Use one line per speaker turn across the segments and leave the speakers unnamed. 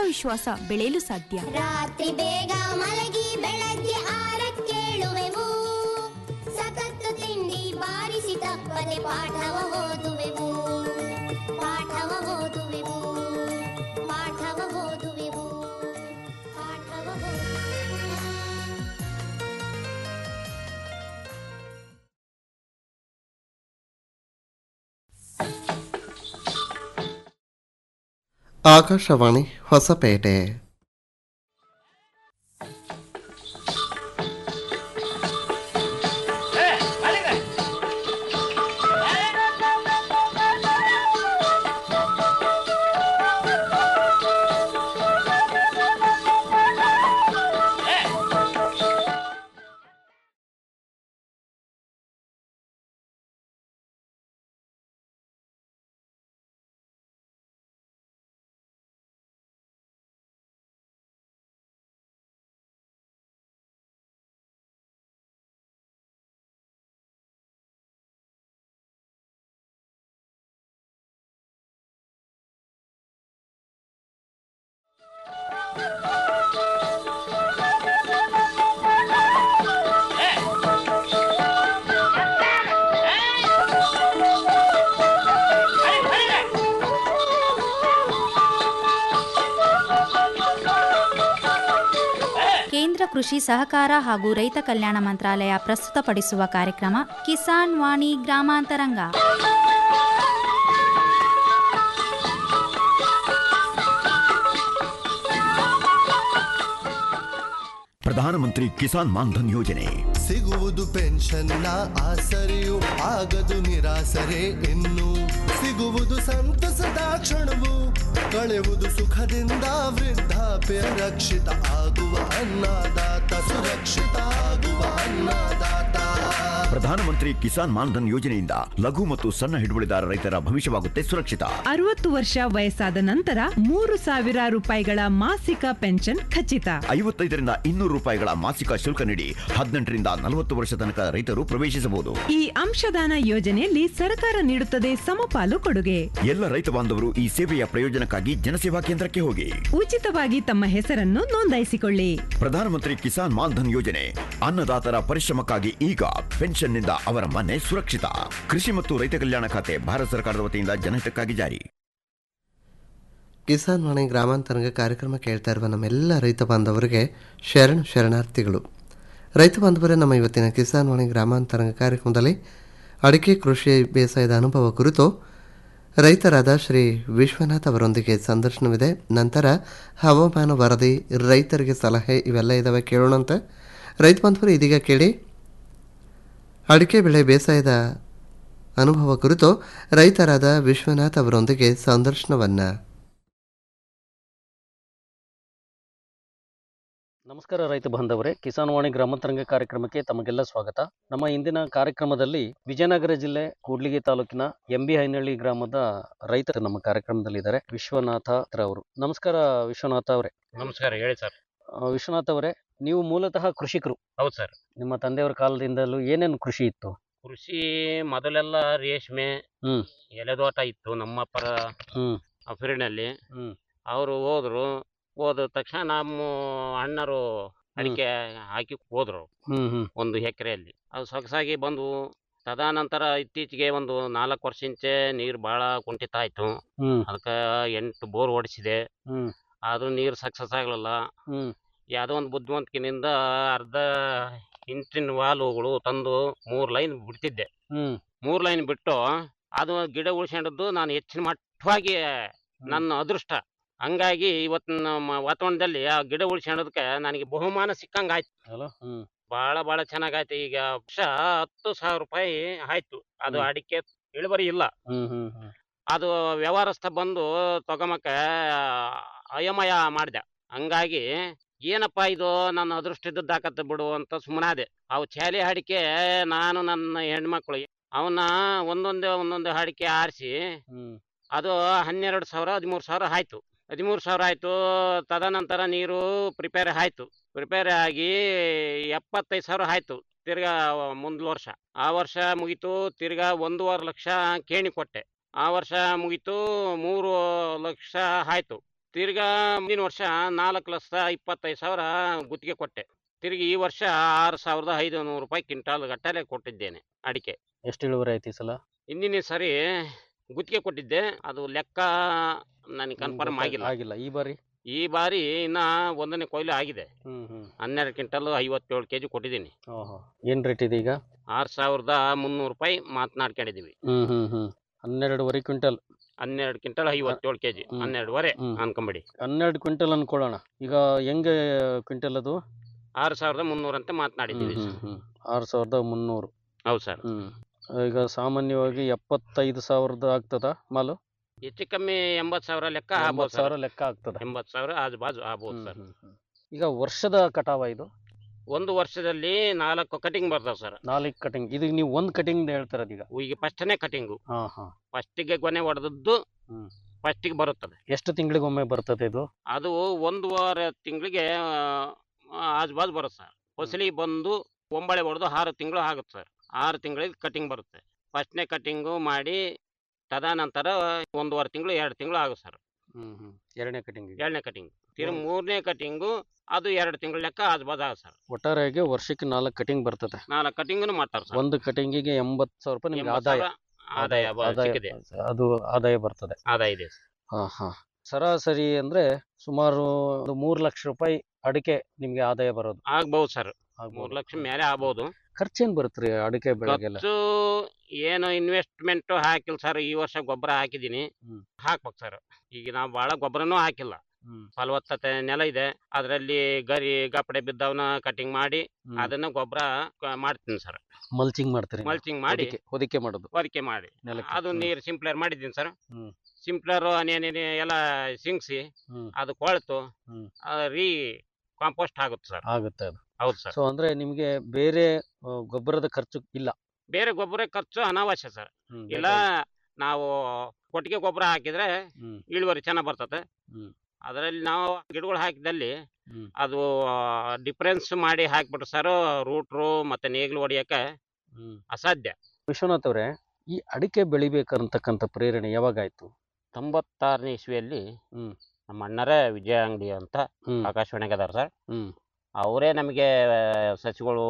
ಆತ್ಮವಿಶ್ವಾಸ ಬೆಳೆಯಲು ಸಾಧ್ಯ
ರಾತ್ರಿ ಬೇಗ ಮಲಗಿ ಬೆಳಗ್ಗೆ ಆರಕ್ಕೇಳುವೆವು ಸತತ ತಿಂಡಿ ಬಾರಿಸಿ ತಪ್ಪದೆ ಪಾಠವ ಓದುವೆವು ಪಾಠವ ಓದುವೆವು ಪಾಠವ ಓದುವೆವು ಪಾಠವ ಓದುವೆವು
ಆಕಾಶವಾಣಿ ಹೊಸಪೇಟೆ
ಕೇಂದ್ರ ಕೃಷಿ ಸಹಕಾರ ಹಾಗೂ ರೈತ ಕಲ್ಯಾಣ ಮಂತ್ರಾಲಯ ಪ್ರಸ್ತುತಪಡಿಸುವ ಕಾರ್ಯಕ್ರಮ ಕಿಸಾನ್ ವಾಣಿ ಗ್ರಾಮಾಂತರಂಗ
ಪ್ರಧಾನಮಂತ್ರಿ ಕಿಸಾನ್ ಮಾನ್ಧನ್ ಯೋಜನೆ
ಸಿಗುವುದು ಪೆನ್ಷನ್ನ ಆಸರೆಯು ಆಗದು ನಿರಾಸರೆ ಇನ್ನು ಸಿಗುವುದು ಸಂತಸದ ಕ್ಷಣವು ಕಳೆಯುವುದು ಸುಖದಿಂದ ವೃದ್ಧಾಪ್ಯ ರಕ್ಷಿತ ಆಗುವ ಅನ್ನದಾತ ಸುರಕ್ಷಿತ ಆಗುವ ಅನ್ನದಾತ
ಪ್ರಧಾನಮಂತ್ರಿ ಕಿಸಾನ್ ಮಾನ್ಧನ್ ಯೋಜನೆಯಿಂದ ಲಘು ಮತ್ತು ಸಣ್ಣ ಹಿಡುವಳಿದಾರ ರೈತರ ಭವಿಷ್ಯವಾಗುತ್ತೆ ಸುರಕ್ಷಿತ
ಅರವತ್ತು ವರ್ಷ ವಯಸ್ಸಾದ ನಂತರ ಮೂರು ಸಾವಿರ ರೂಪಾಯಿಗಳ ಮಾಸಿಕ ಪೆನ್ಷನ್ ಖಚಿತ
ಐವತ್ತೈದರಿಂದ ಇನ್ನೂರು ರೂಪಾಯಿಗಳ ಮಾಸಿಕ ಶುಲ್ಕ ನೀಡಿ ಹದಿನೆಂಟರಿಂದ ನಲವತ್ತು ವರ್ಷ ತನಕ ರೈತರು ಪ್ರವೇಶಿಸಬಹುದು
ಈ ಅಂಶದಾನ ಯೋಜನೆಯಲ್ಲಿ ಸರ್ಕಾರ ನೀಡುತ್ತದೆ ಸಮಪಾಲು ಕೊಡುಗೆ
ಎಲ್ಲ ರೈತ ಬಾಂಧವರು ಈ ಸೇವೆಯ ಪ್ರಯೋಜನಕ್ಕಾಗಿ ಜನಸೇವಾ ಕೇಂದ್ರಕ್ಕೆ ಹೋಗಿ
ಉಚಿತವಾಗಿ ತಮ್ಮ ಹೆಸರನ್ನು ನೋಂದಾಯಿಸಿಕೊಳ್ಳಿ
ಪ್ರಧಾನಮಂತ್ರಿ ಕಿಸಾನ್ ಮಾನ್ಧನ್ ಯೋಜನೆ ಅನ್ನದಾತರ ಪರಿಶ್ರಮಕ್ಕಾಗಿ ಈಗ ಪೆನ್ಷನ್ನಿಂದ ಅವರ ಮನೆ ಸುರಕ್ಷಿತ ಕೃಷಿ ಮತ್ತು ರೈತ ಕಲ್ಯಾಣ ಖಾತೆ ಭಾರತ ಸರ್ಕಾರದ ವತಿಯಿಂದ ಜನಹಿತಕ್ಕಾಗಿ ಜಾರಿ
ಕಿಸಾನ್ ವಾಣಿ ಗ್ರಾಮಾಂತರಂಗ ಕಾರ್ಯಕ್ರಮ ಕೇಳ್ತಾ ಇರುವ ನಮ್ಮೆಲ್ಲ ರೈತ ಬಾಂಧವರಿಗೆ ಶರಣ ಶರಣಾರ್ಥಿಗಳು ರೈತ ಬಾಂಧವರೇ ನಮ್ಮ ಇವತ್ತಿನ ಕಿಸಾನ್ ವಾಣಿ ಗ್ರಾಮಾಂತರಂಗ ಕಾರ್ಯಕ್ರಮದಲ್ಲಿ ಅಡಿಕೆ ಕೃಷಿ ಬೇಸಾಯದ ಅನುಭವ ಕುರಿತು ರೈತರಾದ ಶ್ರೀ ವಿಶ್ವನಾಥ್ ಅವರೊಂದಿಗೆ ಸಂದರ್ಶನವಿದೆ ನಂತರ ಹವಾಮಾನ ವರದಿ ರೈತರಿಗೆ ಸಲಹೆ ಇವೆಲ್ಲ ಇದ್ದಾವೆ ಕೇಳೋಣಂತೆ ರೈತ ಬಾಂಧವರು ಇದೀಗ ಕೇಳಿ ಅಡಿಕೆ ಬೆಳೆ ಬೇಸಾಯದ ಅನುಭವ ಕುರಿತು ರೈತರಾದ ವಿಶ್ವನಾಥ್ ಅವರೊಂದಿಗೆ ಸಂದರ್ಶನವನ್ನು
ನಮಸ್ಕಾರ ರೈತ ಬಾಂಧವರೇ ಕಿಸಾನ್ ವಾಣಿ ಗ್ರಾಮಾಂತರಂಗ ಕಾರ್ಯಕ್ರಮಕ್ಕೆ ತಮಗೆಲ್ಲ ಸ್ವಾಗತ ನಮ್ಮ ಇಂದಿನ ಕಾರ್ಯಕ್ರಮದಲ್ಲಿ ವಿಜಯನಗರ ಜಿಲ್ಲೆ ಕೂಡ್ಲಿಗಿ ತಾಲೂಕಿನ ಎಂಬಿ ಹೈನಹಳ್ಳಿ ಗ್ರಾಮದ ರೈತರು ನಮ್ಮ ಕಾರ್ಯಕ್ರಮದಲ್ಲಿದ್ದಾರೆ ವಿಶ್ವನಾಥ ಅವರು ನಮಸ್ಕಾರ ವಿಶ್ವನಾಥ ಅವರೇ
ನಮಸ್ಕಾರ ಹೇಳಿ ಸರ್
ಆ, ವಿಶ್ವನಾಥ್ ಅವರೇ ನೀವು ಮೂಲತಃ ಕೃಷಿಕರು
ಹೌದು ಸರ್
ನಿಮ್ಮ ತಂದೆಯವರ ಕಾಲದಿಂದಲೂ ಏನೇನು ಕೃಷಿ ಇತ್ತು
ಕೃಷಿ ಮೊದಲೆಲ್ಲ ರೇಷ್ಮೆ
ಹ್ಮ್
ಎಲೆದೋಟ ಇತ್ತು ನಮ್ಮಪ್ಪರ
ಹ್ಮ್
ಫೀಲ್ಡ್ನಲ್ಲಿ
ಹ್ಮ್
ಅವರು ಹೋದ್ರು ಹೋದ ತಕ್ಷಣ ನಮ್ಮ ಅಣ್ಣರು ಅಡಿಕೆ ಹಾಕಿ ಹೋದ್ರು
ಹ್ಮ್ ಹ್ಮ್
ಒಂದು ಎಕರೆಯಲ್ಲಿ ಅದು ಸೊಗಸಾಗಿ ಬಂದು ತದನಂತರ ಇತ್ತೀಚೆಗೆ ಒಂದು ನಾಲ್ಕು ವರ್ಷಿಂಚೆ ನೀರು ಭಾಳ ಕುಂಠಿತ ಆಯ್ತು
ಹ್ಮ್
ಅದಕ್ಕೆ ಎಂಟು ಬೋರ್ ಓಡಿಸಿದೆ
ಹ್ಮ್
ಆದ್ರೂ ನೀರು ಸಕ್ಸಸ್ ಆಗಲಿಲ್ಲ
ಹ್ಮ್
ಯಾವುದೋ ಒಂದು ಬುದ್ಧಿವಂತಿಕೆಯಿಂದ ಅರ್ಧ ಇಂಚಿನ ವಾಲುಗಳು ತಂದು ಮೂರು ಲೈನ್ ಬಿಡ್ತಿದ್ದೆ
ಹ್ಮ್
ಮೂರು ಲೈನ್ ಬಿಟ್ಟು ಅದು ಗಿಡ ಉಳ್ಸ್ಕೊಂಡದ್ದು ನಾನು ಹೆಚ್ಚಿನ ಮಟ್ಟವಾಗಿ ನನ್ನ ಅದೃಷ್ಟ ಹಂಗಾಗಿ ಇವತ್ತಿನ ನಮ್ಮ ವಾತಾವರಣದಲ್ಲಿ ಆ ಗಿಡ ಉಳ್ಸ್ಕೊಂಡದಕ್ಕೆ ನನಗೆ ಬಹುಮಾನ ಸಿಕ್ಕಂಗೆ ಆಯ್ತು
ಅಲ್ಲ ಹ್ಮ್
ಭಾಳ ಭಾಳ ಚೆನ್ನಾಗಾಯ್ತು ಈಗ ವರ್ಷ ಹತ್ತು ಸಾವಿರ ರೂಪಾಯಿ ಆಯ್ತು ಅದು
ಹ್ಮ್.
ಅಡಿಕೆ ಇಳುವರಿ ಇಲ್ಲ
ಹ್ಮ್ ಹ್ಮ್ ಹ್ಮ್
ಅದು ವ್ಯವಹಾರಸ್ಥ ಬಂದು ತಗೊಂಬಕ ಅಯಮಯ ಮಾಡಿದೆ ಹಂಗಾಗಿ ಏನಪ್ಪ ಇದು ನನ್ನ ಅದೃಷ್ಟ ಇದ್ದದ್ದಾಕತ್ತೆ ಬಿಡು ಅಂತ ಸುಮ್ಮನಾದೆ ಅವು ಚಾಲಿ ಅಡಿಕೆ ನಾನು ನನ್ನ ಹೆಣ್ಮಕ್ಳು ಅವನ್ನ ಒಂದೊಂದೇ ಒಂದೊಂದು ಅಡಿಕೆ ಆರಿಸಿ
ಹ್ಮ್
ಅದು ಹನ್ನೆರಡು ಸಾವಿರ ಹದಿಮೂರು ಸಾವಿರ ಆಯ್ತು ಹದಿಮೂರು ಸಾವಿರ ಆಯ್ತು ತದನಂತರ ನೀರು ಪ್ರಿಪೇರ್ ಆಯ್ತು ಪ್ರಿಪೇರ್ ಆಗಿ ಎಪ್ಪತ್ತೈದು ಸಾವಿರ ಆಯ್ತು ತಿರ್ಗಾ ಮುಂದ್ ವರ್ಷ ಆ ವರ್ಷ ಮುಗೀತು ತಿರ್ಗಾ ಒಂದೂವರೆ ಲಕ್ಷ ಕೇಣಿ ಕೊಟ್ಟೆ ಆ ವರ್ಷ ಮುಗೀತು ಮೂರು ಲಕ್ಷ ಆಯ್ತು ತಿರ್ಗಾ ಮುಂದಿನ ವರ್ಷ ನಾಲ್ಕು ಲಕ್ಷ ಇಪ್ಪತ್ತೈದು ಸಾವಿರ ಗುತ್ತಿಗೆ ಕೊಟ್ಟೆ ತಿರ್ಗಿ ಈ ವರ್ಷ ಆರು ಸಾವಿರದ ಐದು ನೂರು ರೂಪಾಯಿ ಕ್ವಿಂಟಾಲ್ ಗಟ್ಟಲೆ ಕೊಟ್ಟಿದ್ದೇನೆ ಅಡಿಕೆ
ಎಷ್ಟು ಇಳುವರಿ ಆಯ್ತು ಈ ಸಲ
ಹಿಂದಿನ ಸರಿ ಗುತ್ತಿಗೆ ಕೊಟ್ಟಿದ್ದೆ ಅದು ಲೆಕ್ಕ ನನಗೆ ಕನ್ಫರ್ಮ್ ಆಗಿಲ್ಲ
ಆಗಿಲ್ಲ ಈ ಬಾರಿ
ಈ ಬಾರಿ ಇನ್ನ ಒಂದನೇ ಕೊಯ್ಲು ಆಗಿದೆ
ಹ್ಮ್ ಹ್ಮ್
ಹನ್ನೆರಡು ಕ್ವಿಂಟಲ್ ಐವತ್ತೇಳು ಕೆಜಿ ಕೊಟ್ಟಿದ್ದೀನಿ
ಓಹೋ ಏನ್ ರೇಟ್ ಇದೆ ಈಗ
ಆರು ಸಾವಿರದ ಮುನ್ನೂರು ರೂಪಾಯಿ ಮಾತನಾಡ್ಕೊಂಡಿದ್ದೀವಿ
ಹ್ಮ್ ಹ್ಮ್ ಹ್ಮ್ ಹನ್ನೆರಡುವರೆ ಕ್ವಿಂಟಲ್
ಹನ್ನೆರಡು ಕ್ವಿಂಟಲ್ ಐವತ್ತೇಳು ಕೆಜಿ
ಹ್ಮ್.
ಹನ್ನೆರಡುವರೆ
ಹ್ಮ್.
ಅನ್ಕೊಂಬಿಡಿ
ಹನ್ನೆರಡು ಕ್ವಿಂಟಲ್ ಅನ್ಕೊಳ್ಳೋಣ ಈಗ ಹೆಂಗೆ ಕ್ವಿಂಟಲ್ ಅದು
ಆರು ಸಾವಿರದ ಮುನ್ನೂರು ಅಂತ ಮಾತನಾಡಿದ್ದೀವಿ
ಹ್ಮ್, ಹ್ಮ್, ಹ್ಮ್. ಆರು ಸಾವಿರದ ಮುನ್ನೂರು
ಹೌದು ಸರ್
ಹ್ಮ್ ಈಗ ಸಾಮಾನ್ಯವಾಗಿ ಎಪ್ಪತ್ತೈದು ಸಾವಿರದ ಆಗ್ತದ ಮಾಲು
ಹೆಚ್ಚು ಕಮ್ಮಿ ಎಂಬತ್ತು ಸಾವಿರ ಲೆಕ್ಕ ಆಗ್ಬೋದು
ಎಂಬತ್ತು
ಸರ್
ಸಾವಿರ ಲೆಕ್ಕ ಆಗ್ತದ
ಎಂಬತ್ತು ಸಾವಿರ ಆಜು ಬಾಜು ಆಗ್ಬೋದು ಸರ್
ಈಗ ವರ್ಷದ ಕಟಾವ ಇದು
ಒಂದು ವರ್ಷದಲ್ಲಿ ನಾಲ್ಕು ಕಟಿಂಗ್ ಬರ್ತಾವೆ ಸರ್
ನಾಲ್ಕು ಕಟಿಂಗ್ ಇದು ನೀವು ಒಂದು ಕಟಿಂಗ್ ಹೇಳ್ತಾರದು ಈಗ
ಈಗ ಫಸ್ಟ್ನೇ ಕಟಿಂಗು
ಹಾ ಹಾ
ಫಸ್ಟಿಗೆ ಕೊನೆ ಹೊಡೆದದ್ದು
ಹ್ಮ್.
ಫಸ್ಟಿಗೆ ಬರುತ್ತದೆ
ಎಷ್ಟು ತಿಂಗಳಿಗೊಮ್ಮೆ ಬರ್ತದೆ ಇದು
ಅದು ಒಂದೂವರೆ ತಿಂಗಳಿಗೆ ಆಜು ಬಾಜು ಬರುತ್ತೆ ಸರ್ ಫಸಲಿ ಬಂದು ಒಂಬಳೆ ಹೊಡೆದು ಆರು ತಿಂಗಳು ಆಗುತ್ತೆ ಸರ್ ಆರು ತಿಂಗಳಿಗೆ ಕಟಿಂಗ್ ಬರುತ್ತೆ ಫಸ್ಟ್ನೇ ಕಟಿಂಗು ಮಾಡಿ ತದನಂತರ ಒಂದೂವರೆ ತಿಂಗಳು ಎರಡು ತಿಂಗಳು ಆಗುತ್ತೆ ಸರ್
ಹ್ಮ್ ಹ್ಮ್ ಎರಡನೇ ಕಟಿಂಗ್
ಎರಡನೇ ಕಟಿಂಗ್ ತಿರ್ಗಿ ಮೂರನೇ ಕಟಿಂಗು ಅದು ಎರಡು ತಿಂಗಳ ಲೆಕ್ಕ ಆಜು ಬಾಜು ಆಗುತ್ತೆ ಸರ್
ಒಟ್ಟಾರೆಯಾಗಿ ವರ್ಷಕ್ಕೆ ನಾಲ್ಕು ಕಟಿಂಗ್ ಬರ್ತದೆ
ನಾಲ್ಕು ಕಟಿಂಗ್ನು ಮಾಡ್ತಾರೆ ಸರ್
ಒಂದು ಕಟಿಂಗಿಗೆ ಎಂಬತ್ತು ಸಾವಿರ ರೂಪಾಯಿ ನಿಮ್ಗೆ
ಎಂಬತ್ತು
ಆದಾಯ
ಸಾವಿರ ಆದಾಯ ಬ-
ಆದಾಯ
ಸಿಕ್ಕಿದೆ
ಅದು ಆದಾಯ ಬರ್ತದೆ
ಆದಾಯ ಇದೆ
ಹಾ ಹಾ ಸರಾಸರಿ ಅಂದ್ರೆ ಸುಮಾರು ಒಂದು ಮೂರು ಲಕ್ಷ ರೂಪಾಯಿ ಅಡಿಕೆ ನಿಮ್ಗೆ ಆದಾಯ ಬರೋದು
ಆಗ್ಬಹುದು ಸರ್
ಆಗ್ಬೋದು.
ಮೂರು ಲಕ್ಷ ಮೇಲೆ ಆಗ್ಬಹುದು
ಖರ್ಚೇನ್ ಬರುತ್ತೆ ಅಡಿಕೆ ಬೆಳೆಗೆಲ್ಲ
ಖರ್ಚು ಏನು ಇನ್ವೆಸ್ಟ್ಮೆಂಟ್ ಹಾಕಿಲ್ಲ ಸರ್ ಈ ವರ್ಷ ಗೊಬ್ಬರ ಹಾಕಿದೀನಿ
ಹ್ಮ್.
ಹಾಕ್ಬೇಕು ಸರ್ ಈಗ ನಾವು ಬಹಳ ಗೊಬ್ಬರನೂ ಹಾಕಿಲ್ಲ
ಹ್ಮ್
ಫಲವತ್ತತೆ ನೆಲ ಇದೆ ಅದರಲ್ಲಿ ಗರಿ ಗಪ್ಪಡೆ ಬಿದ್ದವನ್ನ ಕಟಿಂಗ್ ಮಾಡಿ
ಹ್ಮ್.
ಅದನ್ನ ಗೊಬ್ಬರ ಮಾಡ್ತೀನಿ ಸರ್
ಮಲ್ಚಿಂಗ್ ಮಾಡ್ತೀರಿ ನೀವು?
ಮಲ್ಚಿಂಗ್ ಮಾಡಿ
ಹೊದಿಕೆ- ಹೊದಿಕೆ ಮಾಡೋದು
ಹೊರಿಕೆ ಮಾಡಿ
ನೆಲಕ್ಕೆ
ಅದು
ಹ್ಮ್.
ನೀರು ಸಿಂಪ್ಲರ್ ಮಾಡಿದ್ದೀನಿ ಸರ್
ಹ್ಮ್.
ಸಿಂಪ್ಲರ್ ಏನೇನು ಎಲ್ಲ ಸಿಂಗ್ಸಿ
ಹ್ಮ್.
ಅದು ಕೊಳ್ತು
ಹ್ಮ್.
ರೀ ಕಾಂಪೋಸ್ಟ್ ಆಗುತ್ತೆ ಸರ್
ಆಗುತ್ತೆ ಅದು
ಹೌದು ಸರ್
ಸೊ ಅಂದ್ರೆ ನಿಮ್ಗೆ ಬೇರೆ ಆ, ಗೊಬ್ಬರದ ಖರ್ಚು ಇಲ್ಲ
ಬೇರೆ ಗೊಬ್ಬರ ಖರ್ಚು ಅನಾವಶ್ಯ ಸರ್
ಹ್ಮ್,
ಇಲ್ಲ ನಾವು ಕೊಟ್ಟಿಗೆ ಗೊಬ್ಬರ ಹಾಕಿದ್ರೆ
ಹ್ಮ್.
ಇಳುವರಿ ಚೆನ್ನಾಗಿ ಬರ್ತದೆ
ಹ್ಮ್.
ಅದರಲ್ಲಿ ನಾವು ಗಿಡಗಳು ಹಾಕಿದಲ್ಲಿ
ಹ್ಮ್.
ಅದು ಡಿಫ್ರೆನ್ಸ್ ಮಾಡಿ ಹಾಕ್ಬಿಟ್ರು ಸರ್ ರೂಟ್ರು ಮತ್ತೆ ನೇಗಿಲು ಹೊಡಿಯಕ್ಕೆ
ಹ್ಮ್.
ಅಸಾಧ್ಯ
ವಿಶ್ವನಾಥ್ ಅವರೇ ಈ ಅಡಿಕೆ ಬೆಳಿಬೇಕಂತಕ್ಕಂಥ ಪ್ರೇರಣೆ ಯಾವಾಗಾಯ್ತು
ತೊಂಬತ್ತಾರನೇ ಇಸ್ವಿಯಲ್ಲಿ
ಹ್ಮ್.
ನಮ್ಮ ಅಣ್ಣರೇ ವಿಜಯ ಅಂಗಡಿ ಅಂತ
ಹ್ಮ್
ಆಕಾಶವಾಣಿಗೆ ಅದಾರ ಸರ್
ಹ್ಮ್
ಅವರೇ ನಮಗೆ ಸಸಿಗಳು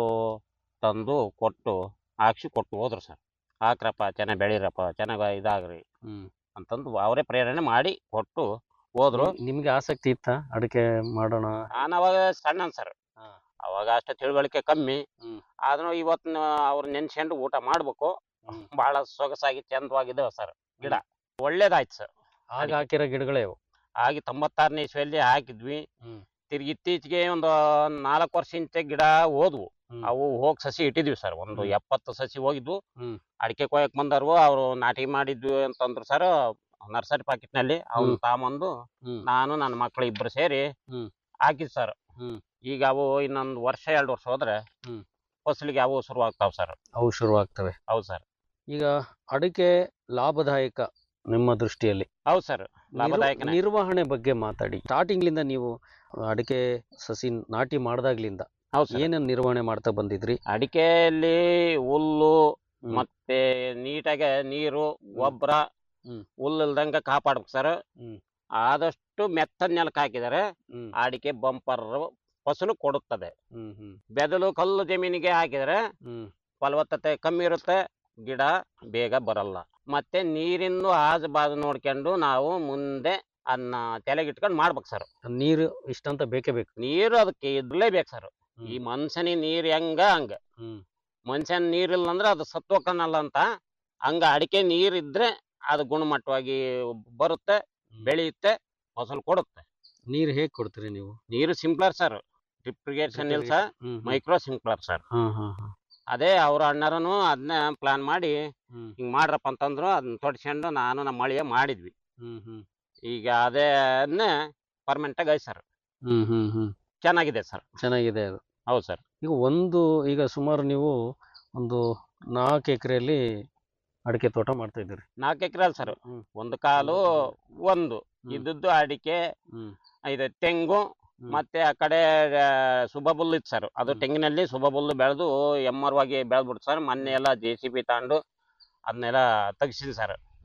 ತಂದು ಕೊಟ್ಟು ಹಾಕ್ಸಿ ಕೊಟ್ಟು ಹೋದ್ರು ಸರ್ ಹಾಕ್ರಪ್ಪ ಚೆನ್ನಾಗಿ ಬೆಳೀರಪ್ಪ ಚೆನ್ನಾಗಿ ಇದಾಗ್ರಿ
ಹ್ಮ್
ಅಂತಂದು ಅವರೇ ಪ್ರೇರಣೆ ಮಾಡಿ ಕೊಟ್ಟು ಹೋದ್ರು
ನಿಮ್ಗೆ ಆಸಕ್ತಿ ಇತ್ತ ಅಡಿಕೆ ಮಾಡೋಣ
ನಾನು ಅವಾಗ ಸಣ್ಣ ಸರ್
ಹಾ.
ಅವಾಗ ಅಷ್ಟು ತಿಳುವಳಿಕೆ ಕಮ್ಮಿ
ಹ್ಮ್.
ಆದ್ರೂ ಇವತ್ತು ಅವ್ರು ನೆನ್ಸ್ಕೊಂಡು ಊಟ ಮಾಡ್ಬೇಕು
ಹ್ಮ್.
ಬಹಳ ಸೊಗಸಾಗಿ ಚಂದವಾಗಿದ್ದಾವೆ ಸರ್ ಗಿಡ ಒಳ್ಳೇದಾಯ್ತು ಸರ್
ಆಗ
ಅಡಿಕೆ.
ಹಾಕಿರೋ ಗಿಡಗಳೇ ಅವು
ಹಾಗೆ ತೊಂಬತ್ತಾರನೇ ಇಸ್ವಿಯಲ್ಲಿ ಹಾಕಿದ್ವಿ
ಹ್ಮ್.
ತಿರ್ಗಿ ಇತ್ತೀಚೆಗೆ ಒಂದು ನಾಲ್ಕು ವರ್ಷ ಇಂಚೆ ಗಿಡ ಹೋದ್ವು
ಹ್ಮ್.
ಅವು ಹೋಗಿ ಸಸಿ ಇಟ್ಟಿದ್ವಿ ಸರ್ ಒಂದು
ಹ್ಮ್.
ಎಪ್ಪತ್ತು ಸಸಿ ಹೋಗಿದ್ವು
ಹ್ಮ್.
ಅಡಿಕೆ ಕೊಯ್ಯಕ್ ಬಂದವರು ಅವರು ನಾಟಿ ಮಾಡಿದ್ವಿ ಅಂತಂದ್ರು ಸರ್ ನರ್ಸರಿ ಪಾಕೆಟ್ ನಲ್ಲಿ ಅವ್ನ
ಹ್ಮ್.
ತಾಂಬಂದು
ಹ್ಮ್.
ನಾನು ನನ್ನ ಮಕ್ಕಳು ಇಬ್ರು ಸೇರಿ
ಹ್ಮ್.
ಹಾಕಿದ್ ಸರ್
ಹ್ಮ್.
ಈಗ ಅವು ಇನ್ನೊಂದು ವರ್ಷ ಎರಡು ವರ್ಷ ಹೋದ್ರೆ
ಹ್ಮ್.
ಫಸಲಿಗೆ ಅವು ಶುರು ಆಗ್ತಾವ ಸರ್
ಅವು ಶುರುವಾಗ್ತವೆ
ಹೌದು ಸರ್
ಈಗ ಅಡಿಕೆ ಲಾಭದಾಯಕ ನಿಮ್ಮ ದೃಷ್ಟಿಯಲ್ಲಿ
ಹೌದು ಸರ್
ನಿರ್-
ಲಾಭದಾಯಕನೇ
ನಿರ್ವಹಣೆ ಬಗ್ಗೆ ಮಾತಾಡಿ ಸ್ಟಾರ್ಟಿಂಗ್ಲಿಂದ ನೀವು ಅಡಿಕೆ ಸಸಿ ನಾಟಿ ಮಾಡ್ದಾಗ್ಲಿಂದ
ಹೌದು ಸರ್
ಏನೇನ್ ನಿರ್ವಹಣೆ ಮಾಡ್ತಾ ಬಂದಿದ್ರಿ
ಅಡಿಕೆಯಲ್ಲಿ ಹುಲ್ಲು
ಹ್ಮ್.
ಮತ್ತೆ ನೀಟಾಗಿ ನೀರು ಗೊಬ್ಬರ
ಹ್ಮ್.
ಹುಲ್ಲಿಲ್ದಂಗ ಕಾಪಾಡ್ಬೇಕು ಸರ್
ಹ್ಮ್.
ಆದಷ್ಟು ಮೆತ್ತದ ನೆಲಕ್ಕೆ ಹಾಕಿದರೆ
ಹ್ಮ್
ಅಡಿಕೆ ಬಂಪರ್ ಫಸಲು ಕೊಡುತ್ತದೆ
ಹ್ಮ್ ಹ್ಮ್
ಬೆದಲು ಕಲ್ಲು ಜಮೀನಿಗೆ ಹಾಕಿದರೆ
ಹ್ಮ್
ಫಲವತ್ತತೆ ಕಮ್ಮಿ ಇರುತ್ತೆ ಗಿಡ ಬೇಗ ಬರಲ್ಲ ಮತ್ತೆ ನೀರಿಂದು ಆಜು ಬಾಜು ನೋಡ್ಕೊಂಡು ನಾವು ಮುಂದೆ ಅದನ್ನ ತಲೆಗಿಟ್ಕೊಂಡು ಮಾಡ್ಬೇಕು ಸರ್
ನೀರು ಇಷ್ಟಂತ ಬೇಕೇ ಬೇಕು
ನೀರು ಅದಕ್ಕೆ ಇರ್ಲೇಬೇಕು ಸರ್
ಹ್ಮ್.
ಈ ಮನುಷ್ಯನಿಗೆ ನೀರ್ ಹೆಂಗ ಹಂಗ
ಹ್ಮ್
ಮನುಷ್ಯನ ನೀರಿಲ್ಲ ಅಂದ್ರೆ ಅದು ಸತ್ವಕ್ಕನಲ್ಲ ಅಂತ ಹಂಗ ಅಡಿಕೆ ನೀರ್ ಇದ್ರೆ ಅದು ಗುಣಮಟ್ಟವಾಗಿ ಬರುತ್ತೆ ಬೆಳೆಯುತ್ತೆ ಫಸಲು ಕೊಡುತ್ತೆ
ನೀರ್ ಹೇಗ್ ಕೊಡ್ತೀರಿ ನೀವು
ನೀರು ಸಿಂಪ್ಲರ್ ಸರ್ ಡ್ರಿಪ್ರಿಗೇಷನ್ ಇಲ್ಲ ಸರ್
ಹ್ಮ್ ಹ್ಮ್.
ಮೈಕ್ರೋ ಸಿಂಪ್ಲರ್ ಸರ್
ಹಾ ಹಾ ಹಾ
ಅದೇ ಅವ್ರ ಅಣ್ಣರನು ಅದನ್ನ ಪ್ಲಾನ್ ಮಾಡಿ
ಹ್ಮ್
ಹಿಂಗ್ ಮಾಡ್ರಪ್ಪ ಅಂತಂದ್ರು ಅದನ್ನ ತೊಡ್ಸ್ಕೊಂಡು ನಾನು ನಮ್ಮ ಮಳಿಯ ಮಾಡಿದ್ವಿ
ಹ್ಮ್ ಹ್ಮ್
ಈಗ ಅದೇನೆ ಪರ್ಮನೆಂಟ್ ಆಗಿ ಐತೆ ಸರ್
ಹ್ಮ್ ಹ್ಮ್ ಹ್ಮ್
ಚೆನ್ನಾಗಿದೆ ಸರ್
ಚೆನ್ನಾಗಿದೆ ಅದು
ಹೌದು ಸರ್
ಈಗ ಒಂದು ಈಗ ಸುಮಾರು ನೀವು ಒಂದು ನಾಲ್ಕು ಎಕರೆಯಲ್ಲಿ ಅಡಿಕೆ ತೋಟ ಮಾಡ್ತಾ ಇದ್ದೀರಿ
ನಾಲ್ಕು ಎಕರೆ ಅಲ್ಲ ಸರ್
ಹ್ಮ್.
ಒಂದು ಕಾಲು ಒಂದು
ಹ್ಮ್.
ಇದ್ದದ್ದು ಅಡಿಕೆ
ಹ್ಮ್.
ಇದು ತೆಂಗು
ಹ್ಮ್.
ಮತ್ತೆ ಆ ಕಡೆ ಆ, ಸುಬಬುಲ್ ಇತ್ತು ಸರ್ ಅದು
ಹ್ಮ್.
ತೆಂಗಿನಲ್ಲಿ ಸುಬಬುಲ್ಲು ಬೆಳೆದು ಎಮ್ಮರವಾಗಿ ಬೆಳೆದ್ಬಿಡ್ತು ಸರ್ ಮೊನ್ನೆ ಎಲ್ಲ ಜೆ ಸಿ ಬಿ ತಗೊಂಡು ಅದನ್ನೆಲ್ಲ ತೆಗ್ಸಿದ್ವಿ ಸರ್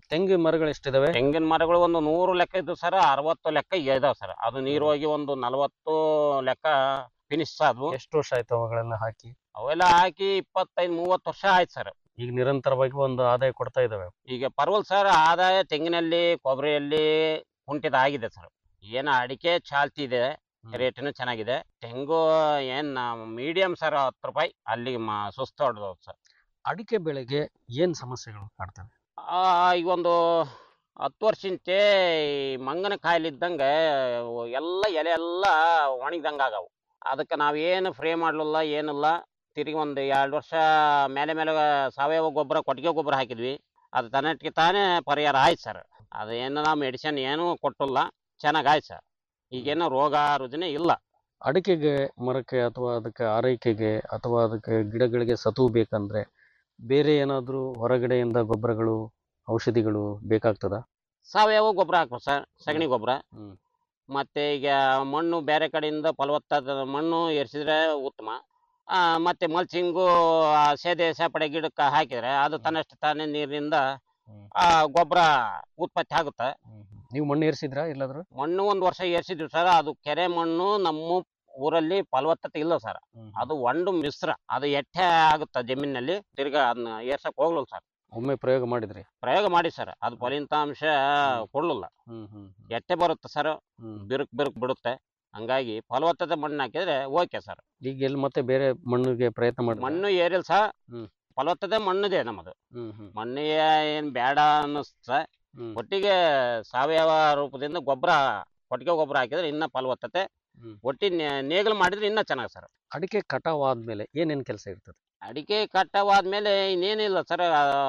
ತೆಂಗಿನ ಮರಗಳು ಎಷ್ಟಿದಾವೆ
ತೆಂಗಿನ ಮರಗಳು ಒಂದು ನೂರು ಲೆಕ್ಕ ಇದ್ದು ಸರ್ ಅರವತ್ತು ಲೆಕ್ಕ ಇದಾವೆ ಸರ್ ಅದು ನೀರು ಹೋಗಿ ಒಂದು ನಲವತ್ತು ಲೆಕ್ಕ ಫಿನಿಶ್ ಅದು
ಎಷ್ಟು ವರ್ಷ ಆಯ್ತು ಅವುಗಳೆಲ್ಲ ಹಾಕಿ
ಅವೆಲ್ಲ ಹಾಕಿ ಇಪ್ಪತ್ತೈದು ಮೂವತ್ತು ವರ್ಷ ಆಯ್ತು ಸರ್
ಈಗ ನಿರಂತರವಾಗಿ ಒಂದು ಆದಾಯ ಕೊಡ್ತಾ ಇದಾವೆ
ಈಗ ಪರ್ವಲ್ ಸರ್ ಆದಾಯ ತೆಂಗಿನಲ್ಲಿ ಕೊಬ್ಬರಿಯಲ್ಲಿ ಕುಂಠಿತ ಆಗಿದೆ ಸರ್ ಏನು ಅಡಿಕೆ ಚಾಲ್ತಿ ಇದೆ ರೇಟ್ನು ಚೆನ್ನಾಗಿದೆ ತೆಂಗು ಏನ್ ಮೀಡಿಯಂ ಸರ್ ಹತ್ತು ರೂಪಾಯಿ ಅಲ್ಲಿಗೆ ಮ ಸುಸ್ತು ಹೊಡೆದವು ಸರ್
ಅಡಿಕೆ ಬೆಳೆಗೆ ಏನ್ ಸಮಸ್ಯೆಗಳು ಕಾಡ್ತವೆ
ಆ, ಈಗ ಒಂದು ಹತ್ತು ವರ್ಷಂತೆ ಈ ಮಂಗನ ಕಾಯಿಲೆ ಇದ್ದಂಗೆ ಎಲ್ಲ ಎಲೆ ಎಲ್ಲ ಒಣಗಿದಂಗೆ ಆಗವು ಅದಕ್ಕೆ ನಾವೇನು ಫ್ರೇ ಮಾಡಲಿಲ್ಲ ಏನಿಲ್ಲ ತಿರುಗಿ ಒಂದು ಎರಡು ವರ್ಷ ಮೇಲೆ ಮೇಲೆ ಸಾವಯವ ಗೊಬ್ಬರ ಕೊಟ್ಟಿಗೆ ಗೊಬ್ಬರ ಹಾಕಿದ್ವಿ ಅದು ತನ್ನಟ್ಟಿಗೆ ತಾನೇ ಪರಿಹಾರ ಆಯ್ತು ಸರ್ ಅದೇನು ನಾವು ಮೆಡಿಸಿನ್ ಏನೂ ಕೊಟ್ಟಿಲ್ಲ ಚೆನ್ನಾಗಿ ಆಯ್ತು ಸರ್ ಈಗೇನು ರೋಗ ರುಜಿನ ಇಲ್ಲ
ಅಡಿಕೆಗೆ ಮರಕ್ಕೆ ಅಥವಾ ಅದಕ್ಕೆ ಆರೈಕೆಗೆ ಅಥವಾ ಅದಕ್ಕೆ ಗಿಡಗಳಿಗೆ ಸತು ಬೇಕಂದ್ರೆ ಬೇರೆ ಏನಾದರೂ ಹೊರಗಡೆಯಿಂದ ಗೊಬ್ಬರಗಳು ಔಷಧಿಗಳು ಬೇಕಾಗ್ತದ
ಸಾವಯವ ಗೊಬ್ಬರ ಹಾಕ್ಬೇಕು ಸರ್ ಸಗಣಿ ಗೊಬ್ಬರ
ಹ್ಮ್.
ಮತ್ತೆ ಈಗ ಮಣ್ಣು ಬೇರೆ ಕಡೆಯಿಂದ ಫಲವತ್ತಾದ ಮಣ್ಣು ಎರ್ಸಿದ್ರೆ ಉತ್ತಮ ಆ, ಮತ್ತೆ ಮಲ್ಚಿಂಗು ಆ ಸೇದೆ ಸೇಪಡೆ ಗಿಡಕ್ಕೆ ಹಾಕಿದ್ರೆ ಅದು ತನ್ನಷ್ಟು ತಾನೇ ನೀರಿನಿಂದ
ಹ್ಮ್.
ಆ ಗೊಬ್ಬರ ಉತ್ಪತ್ತಿ ಆಗುತ್ತೆ
ನೀವು ಮಣ್ಣು ಏರಿಸಿದ್ರಾ ಎಲ್ಲಾದ್ರೂ
ಮಣ್ಣು ಒಂದು ವರ್ಷ ಏರ್ಸಿದ್ವಿ ಸರ್ ಅದು ಕೆರೆ ಮಣ್ಣು ನಮ್ಮ ಊರಲ್ಲಿ ಫಲವತ್ತತೆ ಇಲ್ಲ ಸರ್ ಅದು ಒಂದು ಮಿಶ್ರ ಅದು ಎಟ್ಟೆ ಆಗುತ್ತೆ ಜಮೀನಿನಲ್ಲಿ ತಿರ್ಗಾ ಅದನ್ನ ಏರ್ಸಕ್ ಹೋಗ್ಲಿಲ್ಲ ಸರ್
ಒಮ್ಮೆ ಪ್ರಯೋಗ ಮಾಡಿದ್ರಿ
ಪ್ರಯೋಗ ಮಾಡಿ ಸರ್ ಅದು ಫಲಿತಾಂಶ ಕೊಡ್ಲಿಲ್ಲ
ಹ್ಮ್ ಹ್ಮ್
ಎಟ್ಟೆ ಬರುತ್ತೆ ಸರ್
ಹ್ಮ್
ಬಿರುಕು ಬಿರುಕು ಬಿಡುತ್ತೆ ಹಂಗಾಗಿ ಫಲವತ್ತತೆ ಮಣ್ಣು ಹಾಕಿದ್ರೆ ಓಕೆ ಸರ್
ಈಗ ಎಲ್ಲಿ ಮತ್ತೆ ಬೇರೆ ಮಣ್ಣಿಗೆ ಪ್ರಯತ್ನ ಮಾಡಿ
ಮಣ್ಣು ಏರಿಲ್ಲ ಸರ್
ಹ್ಮ್.
ಫಲವತ್ತತೆ ಮಣ್ಣಿದೆ ನಮ್ಮದು
ಹ್ಮ್ ಹ್ಮ್
ಮಣ್ಣು ಏನ್ ಬೇಡ ಅನ್ನಿಸ್ತ
ಹ್ಮ್.
ಒಟ್ಟಿಗೆ ಸಾವಯವ ರೂಪದಿಂದ ಗೊಬ್ಬರ ಕೊಟ್ಟಿಗೆ ಗೊಬ್ಬರ ಹಾಕಿದ್ರೆ ಇನ್ನ ಫಲವತ್ತತೆ
ಹ್ಮ್.
ಒಟ್ಟಿ ನೇ- ನೇಗಿಲು ಮಾಡಿದ್ರೆ ಇನ್ನ ಚೆನ್ನಾಗಿ ಸರ್
ಅಡಿಕೆ ಕಟಾವ್ ಆದ್ಮೇಲೆ ಏನೇನ್ ಕೆಲಸ ಇರ್ತದೆ
ಅಡಿಕೆ ಕಟ್ಟವಾದ್ಮೇಲೆ ಇನ್ನೇನಿಲ್ಲ ಸರ್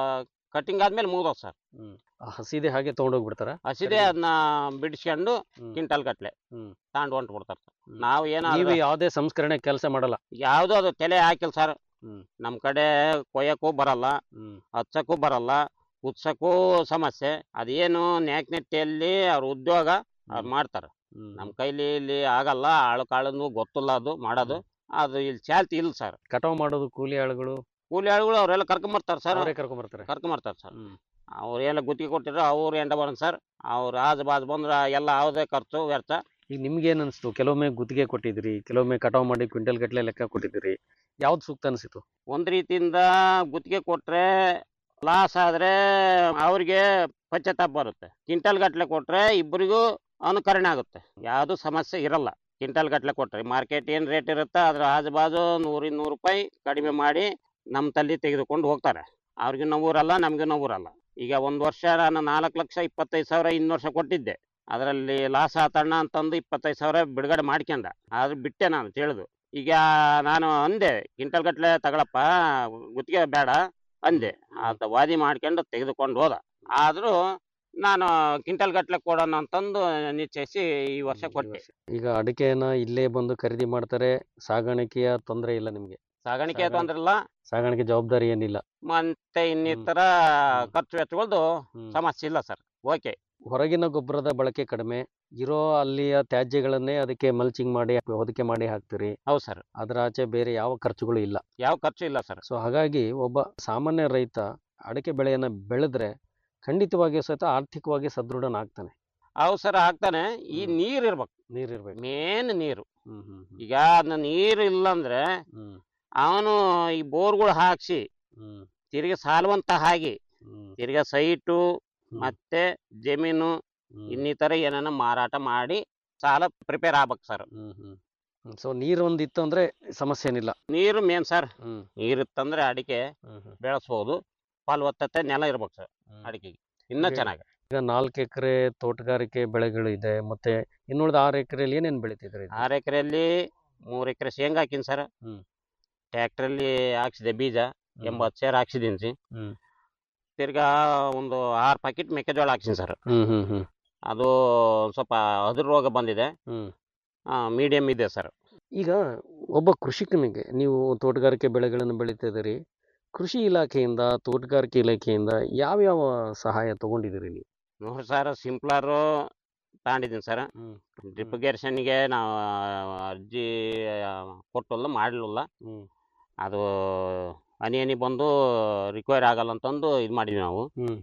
ಕಟಿಂಗ್ ಆದ್ಮೇಲೆ ಮುಗ್ದವ್ ಸರ್
ಆ ಹಸಿದೆ ಹಾಗೆ ತಗೊಂಡೋಗ್ಬಿಡ್ತಾರ
ಹಸಿದೆ ಅದನ್ನ ಬಿಡಿಸ್ಕೊಂಡು
ಹ್ಮ್.
ಕ್ವಿಂಟಲ್ ಗಟ್ಲೆ
ಹ್ಮ್.
ತಗೊಂಡು ಹೊಂಟು ಬಿಡ್ತಾರೆ
ಹ್ಮ್.
ನಾವು
ನೀವು
ಏನಾದ್ರು
ಯಾವುದೇ ಸಂಸ್ಕರಣೆ ಕೆಲಸ ಮಾಡಲ್ಲ
ಯಾವ್ದು ಅದು ತಲೆ ಹಾಕಿಲ್ಲ ಸರ್
ಹ್ಮ್.
ನಮ್ ಕಡೆ ಕೊಯ್ಯಕ್ಕೂ ಬರಲ್ಲ
ಹ್ಮ್
ಹಚ್ಚಕ್ಕೂ ಬರಲ್ಲ ಕುದ್ಸಕ್ಕೂ ಸಮಸ್ಯೆ ಅದೇನು ನ್ಯಾಕ್ನೆಟ್ಟಿಯಲ್ಲಿ ಅವ್ರ ಉದ್ಯೋಗ ಅವ್ರು ಮಾಡ್ತಾರೆ
ಹ್ಮ್.
ನಮ್ಮ ಕೈಲಿ ಇಲ್ಲಿ ಆಗಲ್ಲ ಆಳು ಕಾಳನ್ನು ಗೊತ್ತಿಲ್ಲ ಅದು ಮಾಡೋದು ಅದು ಇಲ್ಲಿ ಚಾಲ್ತಿ ಇಲ್ಲ ಸರ್
ಕಟಾವ್ ಮಾಡೋದು ಕೂಲಿ ಆಳುಗಳು
ಕೂಲಿ ಆಳುಗಳು ಅವರೆಲ್ಲ ಕರ್ಕೊಂಬರ್ತಾರೆ ಸರ್
ಅವರೇ ಕರ್ಕೊಂಡ್ ಬರ್ತಾರೆ
ಕರ್ಕೊಂಬರ್ತಾರೆ ಸರ್
ಹ್ಮ್.
ಅವ್ರೆಲ್ಲ ಗುತ್ತಿಗೆ ಕೊಟ್ಟಿರೋ ಅವ್ರು ಎಂಡ ಬರೋಣ ಸರ್ ಅವ್ರು ಆಜು ಬಾಜು ಬಂದ್ರೆ ಎಲ್ಲ ಯಾವುದೇ ಖರ್ಚು ವ್ಯರ್ಥ
ಈಗ ನಿಮ್ಗೆ ಏನ್ ಅನ್ಸ್ತು ಕೆಲವೊಮ್ಮೆ ಗುತ್ತಿಗೆ ಕೊಟ್ಟಿದ್ರಿ ಕೆಲವೊಮ್ಮೆ ಕಟಾವ್ ಮಾಡಿ ಕ್ವಿಂಟಲ್ ಗಟ್ಲೆ ಲೆಕ್ಕ ಕೊಟ್ಟಿದ್ದೀರಿ ಯಾವ್ದು ಸೂಕ್ತ ಅನ್ಸಿತು
ಒಂದ್ ರೀತಿಯಿಂದ ಗುತ್ತಿಗೆ ಕೊಟ್ರೆ ಲಾಸ್ ಆದ್ರೆ ಅವ್ರಿಗೆ ಪಶ್ಚಾತ್ತಾಪ ಬರುತ್ತೆ ಕ್ವಿಂಟಲ್ ಗಟ್ಲೆ ಕೊಟ್ರೆ ಇಬ್ಬರಿಗೂ ಅನುಕರಣೆ ಆಗುತ್ತೆ ಯಾವುದು ಸಮಸ್ಯೆ ಇರಲ್ಲ ಕ್ವಿಂಟಲ್ ಗಟ್ಲೆ ಕೊಟ್ರೆ ಮಾರ್ಕೆಟ್ ಏನ್ ರೇಟ್ ಇರುತ್ತೆ ಅದ್ರ ಆಜು ಬಾಜು ನೂರಿಂದ ನೂರು ರೂಪಾಯಿ ಕಡಿಮೆ ಮಾಡಿ ನಮ್ಮ ತಲ್ಲಿ ತೆಗೆದುಕೊಂಡು ಹೋಗ್ತಾರೆ ಅವ್ರಿಗೆ ಊರಲ್ಲ ನಮ್ಗೆ ಊರಲ್ಲ ಈಗ ಒಂದ್ ವರ್ಷ ನಾನು ನಾಲ್ಕು ಲಕ್ಷ ಇಪ್ಪತ್ತೈದು ಸಾವಿರ ಇನ್ನು ವರ್ಷ ಕೊಟ್ಟಿದ್ದೆ ಅದರಲ್ಲಿ ಲಾಸ್ ಆತಣ್ಣ ಅಂತಂದು ಇಪ್ಪತ್ತೈದು ಸಾವಿರ ಬಿಡುಗಡೆ ಮಾಡ್ಕೊಂಡ ಆದ್ರೆ ಬಿಟ್ಟೆ ನಾನು ತಿಳಿದು ಈಗ ನಾನು ಅಂದೆ ಕ್ವಿಂಟಲ್ ಗಟ್ಲೆ ತಗೊಳಪ್ಪ ಗುತ್ತಿಗೆ ಬೇಡ ಅಂದೆ ಆತ ವಾದಿ ಮಾಡ್ಕೊಂಡು ತೆಗೆದುಕೊಂಡು ಹೋದ ಆದ್ರೂ ನಾನು ಕ್ವಿಂಟಲ್ ಗಟ್ಲೆ ಕೊಡೋಣ ಅಂತಂದು ನಿಶ್ಚಯಿಸಿ ಈ ವರ್ಷ ಕೊಟ್ಟೆ
ಈಗ ಅಡಿಕೆನ ಇಲ್ಲೇ ಬಂದು ಖರೀದಿ ಮಾಡ್ತಾರೆ ಸಾಗಾಣಿಕೆಯ ತೊಂದರೆ ಇಲ್ಲ ನಿಮ್ಗೆ
ಸಾಗಾಣಿಕೆ
ಸಾಗಾಣಿಕೆ-
ತೊಂದ್ರೆ ಇಲ್ಲ
ಸಾಗಾಣಿಕೆ ಜವಾಬ್ದಾರಿ ಏನಿಲ್ಲ
ಮತ್ತೆ ಇನ್ನಿತರ ಖರ್ಚು ವೆಚ್ಚಗಳದ್ದು
ಹ್ಮ್.
ಸಮಸ್ಯೆ ಇಲ್ಲ ಸರ್ ಓಕೆ
ಹೊರಗಿನ ಗೊಬ್ಬರದ ಬಳಕೆ ಕಡಿಮೆ ಇರೋ ಅಲ್ಲಿಯ ತ್ಯಾಜ್ಯಗಳನ್ನೇ ಅದಕ್ಕೆ ಮಲ್ಚಿಂಗ್ ಮಾಡಿ ಹೊದಿಕೆ ಮಾಡಿ ಹಾಕ್ತೀರಿ
ಹೌದು ಸರ್
ಅದರ ಆಚೆ ಬೇರೆ ಯಾವ ಖರ್ಚುಗಳು ಇಲ್ಲ
ಯಾವ ಖರ್ಚು ಇಲ್ಲ ಸರ್
ಸೊ ಹಾಗಾಗಿ ಒಬ್ಬ ಸಾಮಾನ್ಯ ರೈತ ಅಡಿಕೆ ಬೆಳೆಯನ್ನ ಬೆಳೆದ್ರೆ ಖಂಡಿತವಾಗಿಯೂ ಸಹಿತ ಆರ್ಥಿಕವಾಗಿ ಸದೃಢನಾಗ್ತಾನೆ
ಹೌದು ಸರ್ ಆಗ್ತಾನೆ ಈ
ಹ್ಮ್.
ನೀರ್ ಇರ್ಬೇಕು
ನೀರಿರ್ಬೇಕು
ಮೇನ್ ನೀರು
ಹ್ಮ್ ಹ್ಮ್ ಹ್ಮ್.
ಈಗ ಅದನ್ನ ನೀರು ಇಲ್ಲಂದ್ರೆ
ಹ್ಮ್
ಅವನು ಈ ಬೋರ್ಗಳು ಹಾಕ್ಸಿ
ಹ್ಮ್
ತಿರ್ಗಿ ಸಾಲುವಂತ ಹಾಗೆ
ಹ್ಮ್
ತಿರ್ಗಾ ಸೈಟು
ಹ್ಮ್.
ಮತ್ತೆ ಜಮೀನು
ಹ್ಮ್.
ಇನ್ನಿತರ ಏನನ್ನ ಮಾರಾಟ ಮಾಡಿ ಸಾಲ ಪ್ರಿಪೇರ್ ಆಗ್ಬೇಕು ಸರ್
ಹ್ಮ್ ಹ್ಮ್ ಹ್ಮ್ ಸೊ ನೀರು ಒಂದಿತ್ತು ಅಂದ್ರೆ ಸಮಸ್ಯೆ ಏನಿಲ್ಲ
ನೀರು ಮೇನ್ ಸರ್
ಹ್ಮ್
ನೀರಿತ್ತಂದ್ರೆ ಅಡಿಕೆ
ಹ್ಮ್ ಹ್ಮ್
ಬೆಳೆಸ್ಬೋದು ಫಲವತ್ತತೆ ನೆಲ ಇರ್ಬೇಕು ಸರ್
ಹ್ಮ್.
ಅಡಿಕೆಗೆ ಇನ್ನ
ಈಗ-
ಚೆನ್ನಾಗಿ
ಈಗ ನಾಲ್ಕು ಎಕರೆ ತೋಟಗಾರಿಕೆ ಬೆಳೆಗಳು ಇದೆ ಮತ್ತೆ ಇನ್ನುಳಿದ ಆರು ಎಕರೆಯಲ್ಲಿ ಏನೇನ್ ಬೆಳಿತಿದ್ರಿ
ಆರು ಎಕರೆಯಲ್ಲಿ ಮೂರು ಎಕರೆ ಶೇಂಗಾ ಹಾಕಿನಿ ಸರ್
ಹ್ಮ್.
ಟ್ಯಾಕ್ಟ್ರಲ್ಲಿ ಹಾಕ್ಸಿದೆ ಬೀಜ ಎಂಬತ್ತು ಸೇರ್ ಹಾಕ್ಸಿದೀನಿ ಸಿ
ಹ್ಮ್.
ತಿರ್ಗಾ ಒಂದು ಆರು ಪ್ಯಾಕೆಟ್ ಮೆಕ್ಕೆಜೋಳ ಹಾಕ್ಸಿನಿ ಸರ್
ಹ್ಮ್ ಹ್ಮ್ ಹ್ಮ್
ಅದು ಒಂದ್ ಸ್ವಲ್ಪ ಹದ್ರ ರೋಗ ಬಂದಿದೆ
ಹ್ಮ್
ಮೀಡಿಯಂ ಇದೆ ಸರ್
ಈಗ ಒಬ್ಬ ಕೃಷಿಕನಿಗೆ ನೀವು ತೋಟಗಾರಿಕೆ ಬೆಳೆಗಳನ್ನು ಬೆಳೀತಿದ್ದೀರಿ ಕೃಷಿ ಇಲಾಖೆಯಿಂದ ತೋಟಗಾರಿಕೆ ಇಲಾಖೆಯಿಂದ ಯಾವ್ಯಾವ ಸಹಾಯ ತಗೊಂಡಿದ್ದೀರಿ ನೀವು
ನೋಡಿ ಸರ್ ಸಿಂಪ್ಲರು ತಗೊಂಡಿದ್ದೀನಿ ಸರ್
ಹ್ಮ್
ಡ್ರಿಪ್ ಗೆ ನಾವು ಅರ್ಜಿ ಆ, ಕೊಟ್ಟಲ್ಲ ಮಾಡಲಿಲ್ಲ
ಹ್ಮ್
ಅದು ಹನಿ ಹನಿ ಬಂದು ರಿಕ್ವೈರ್ ಆಗಲ್ಲ ಅಂತಂದು ಇದು ಮಾಡಿದ್ವಿ ನಾವು
ಹ್ಮ್